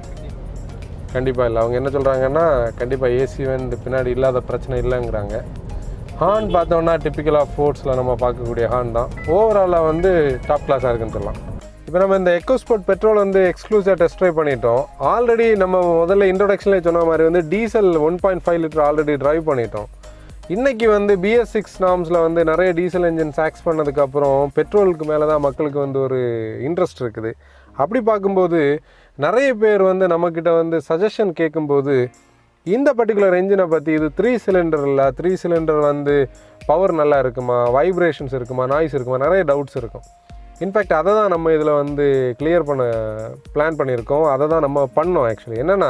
கண்டிப்பாக இல்லை அவங்க என்ன சொல்கிறாங்கன்னா கண்டிப்பாக ஏசி வெண்ட் பின்னாடி இல்லாத பிரச்சனை இல்லைங்கிறாங்க ஹார்ன் பார்த்தோம்னா டிப்பிக்கலாக ஃபோர்ட்ஸில் நம்ம பார்க்கக்கூடிய ஹார்ன் தான் ஓவராலாக வந்து டாப் கிளாஸாக இருக்குன்னு சொல்லலாம் இப்போ நம்ம இந்த எக்கோஸ்போர்ட் பெட்ரோல் வந்து எக்ஸ்க்ளூசிவாக டெஸ்ட் ட்ரைவ் பண்ணிட்டோம் ஆல்ரெடி நம்ம முதல்ல இன்ட்ரோடக்ஷன்லேயே சொன்ன மாதிரி வந்து diesel one point five litre already drive பண்ணிட்டோம் இன்னைக்கு வந்து பிஎஸ் சிக்ஸ் நாம்ஸில் வந்து நிறைய டீசல் என்ஜின் சாக்ஸ் பண்ணதுக்கப்புறம் பெட்ரோலுக்கு மேலே தான் மக்களுக்கு வந்து ஒரு இன்ட்ரெஸ்ட் இருக்குது அப்படி பார்க்கும்போது நிறைய பேர் வந்து நம்மக்கிட்ட வந்து சஜஷன் கேட்கும்போது இந்த பர்டிகுலர் என்ஜினை பற்றி இது த்ரீ சிலிண்டர் இல்லை த்ரீ சிலிண்டர் வந்து பவர் நல்லா இருக்குமா வைப்ரேஷன்ஸ் இருக்குமா நாய்ஸ் இருக்குமா நிறைய டவுட்ஸ் இருக்கும் இன்ஃபேக்ட் அதை தான் நம்ம இதில் வந்து கிளியர் பண்ண பிளான் பண்ணியிருக்கோம் அதை தான் நம்ம பண்ணோம் ஆக்சுவலி என்னென்னா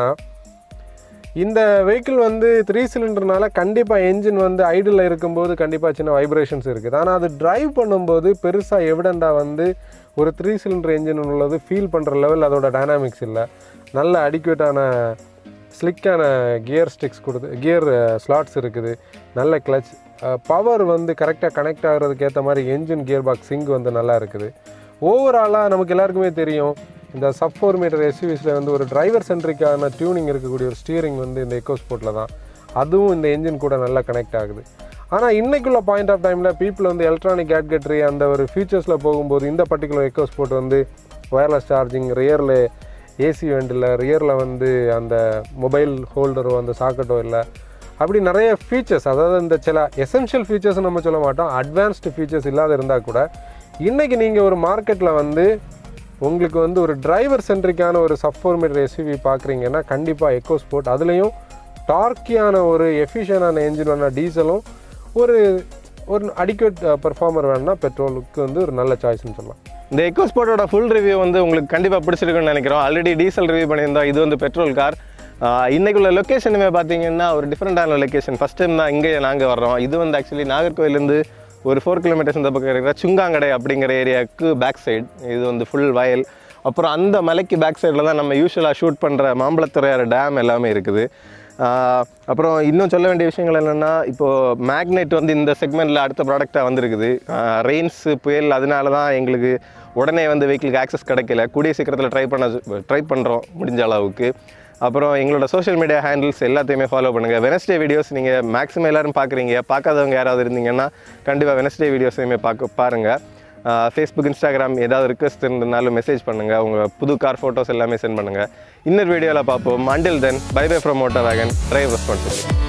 இந்த வெஹிக்கிள் வந்து த்ரீ சிலிண்டர்னால கண்டிப்பாக என்ஜின் வந்து ஐடில் இருக்கும்போது கண்டிப்பாக சின்ன வைப்ரேஷன்ஸ் இருக்குது ஆனால் அது டிரைவ் பண்ணும்போது பெருசாக எவிடெண்ட்டாக வந்து ஒரு த்ரீ சிலிண்டர் என்ஜின் உள்ளது ஃபீல் பண்ணுற லெவல் அதோட டைனாமிக்ஸ் இல்லை நல்ல அடிக்குவேட்டான ஸ்லிக்கான கியர் ஸ்டிக்ஸ் கொடுத்து கியர் ஸ்லாட்ஸ் இருக்குது நல்ல கிளச் பவர் வந்து கரெக்டாக கனெக்ட் ஆகிறதுக்கு ஏற்ற மாதிரி என்ஜின் கியர் பாக்ஸ் சிங்க் வந்து நல்லா இருக்குது ஓவராலாக நமக்கு எல்லாருக்குமே தெரியும் இந்த சப் ஃபோர் மீட்டர் எஸ்யூவிஸில் வந்து ஒரு டிரைவர் சென்ட்ரிக்கான டியூனிங் இருக்கக்கூடிய ஒரு ஸ்டியரிங் வந்து இந்த எக்கோ ஸ்போர்ட்டில் தான் அதுவும் இந்த என்ஜின் கூட நல்லா கனெக்ட் ஆகுது ஆனால் இன்னைக்குள்ள பாயிண்ட் ஆஃப் டைமில் பீப்புள் வந்து எலக்ட்ரானிக் கேட்கட்ரி அந்த ஒரு ஃபீச்சர்ஸில் போகும்போது இந்த பர்டிகுலர் எக்கோ ஸ்போர்ட் வந்து ஒயர்லெஸ் சார்ஜிங் ரியரில் ஏசி வெண்டில் ரியரில் வந்து அந்த மொபைல் ஹோல்டரோ அந்த சாக்கெட்டோ இல்லை அப்படி நிறைய ஃபீச்சர்ஸ் அதாவது இந்த சில எசென்ஷியல் ஃபீச்சர்ஸ் நம்ம சொல்ல மாட்டோம் அட்வான்ஸ்டு ஃபீச்சர்ஸ் இல்லாத இருந்தால் கூட இன்றைக்கி நீங்கள் ஒரு மார்க்கெட்டில் வந்து உங்களுக்கு வந்து ஒரு டிரைவர் சென்ட்ரிக்கான ஒரு சப் ஃபோர் மீட்டர் எஸ்யூவி பார்க்குறீங்கன்னா கண்டிப்பாக எக்கோ ஸ்போர்ட் அதுலேயும் டார்க்கியான ஒரு எஃபிஷியனான என்ஜின் வேணா டீசலும் ஒரு ஒரு அடிக்குவேட் பெர்ஃபார்மர் வேணும்னா பெட்ரோலுக்கு வந்து ஒரு நல்ல சாய்ஸ்னு சொல்லலாம் இந்த எக்கோஸ்போர்ட்டோட ஃபுல் ரிவ்யூ வந்து உங்களுக்கு கண்டிப்பாக பிடிச்சிருக்குன்னு நினைக்கிறோம் ஆல்ரெடி டீசல் ரிவ்யூ பண்ணியிருந்தோம் இது வந்து பெட்ரோல் கார் இன்றைக்குள்ள லொக்கேஷனுமே பார்த்தீங்கன்னா ஒரு டிஃப்ரெண்ட்டான லொக்கேஷன் ஃபஸ்ட் டைம் தான் இங்கே நாங்கள் வர்றோம் இது வந்து ஆக்சுவலி நாகர்கோவிலேருந்து ஒரு ஃபோர் கிலோமீட்டர்ஸ் இந்த பக்கம் இருக்கிற சுங்காங்கடை அப்படிங்கிற ஏரியாவுக்கு பேக் சைடு இது வந்து ஃபுல் வயல் அப்புறம் அந்த மலைக்கு பேக் சைடில் தான் நம்ம யூஸ்வலாக ஷூட் பண்ணுற மாம்பழத்துறையார் டேம் எல்லாமே இருக்குது ஆஹ் அப்புறம் இன்னும் சொல்ல வேண்டிய விஷயங்கள் என்னென்னா இப்போது மேக்னெட் வந்து இந்த செக்மெண்ட்டில் அடுத்த ப்ராடக்டாக வந்திருக்குது ரெயின்ஸ் புயல் அதனால தான் எங்களுக்கு உடனே வந்து வெஹிக்கிளுக்கு ஆக்சஸ் கிடைக்கல கூடிய சீக்கிரத்தில் ட்ரை பண்ண ட்ரை பண்ணுறோம் முடிஞ்ச அளவுக்கு அப்புறம் எங்களோட சோஷியல் மீடியா ஹேண்டில்ஸ் எல்லாத்தையுமே ஃபாலோ பண்ணுங்கள் வெனஸ்டே வீடியோஸ் நீங்கள் மேக்ஸிமம் எல்லாரும் பார்க்குறீங்க பார்க்காதவங்க யாராவது இருந்தீங்கன்னா கண்டிப்பாக வெனஸ்டே வீடியோஸையுமே பார்க்க பாருங்கள் ஃபேஸ்புக் இன்ஸ்டாகிராம் ஏதாவது ரிக்வஸ்ட் இருந்தாலும் மெசேஜ் பண்ணுங்கள் உங்கள் புது கார் ஃபோட்டோஸ் எல்லாமே சென்ட் பண்ணுங்கள் இன்னொரு வீடியோவில் பார்ப்போம் until then bye bye from motor wagon drive responsibility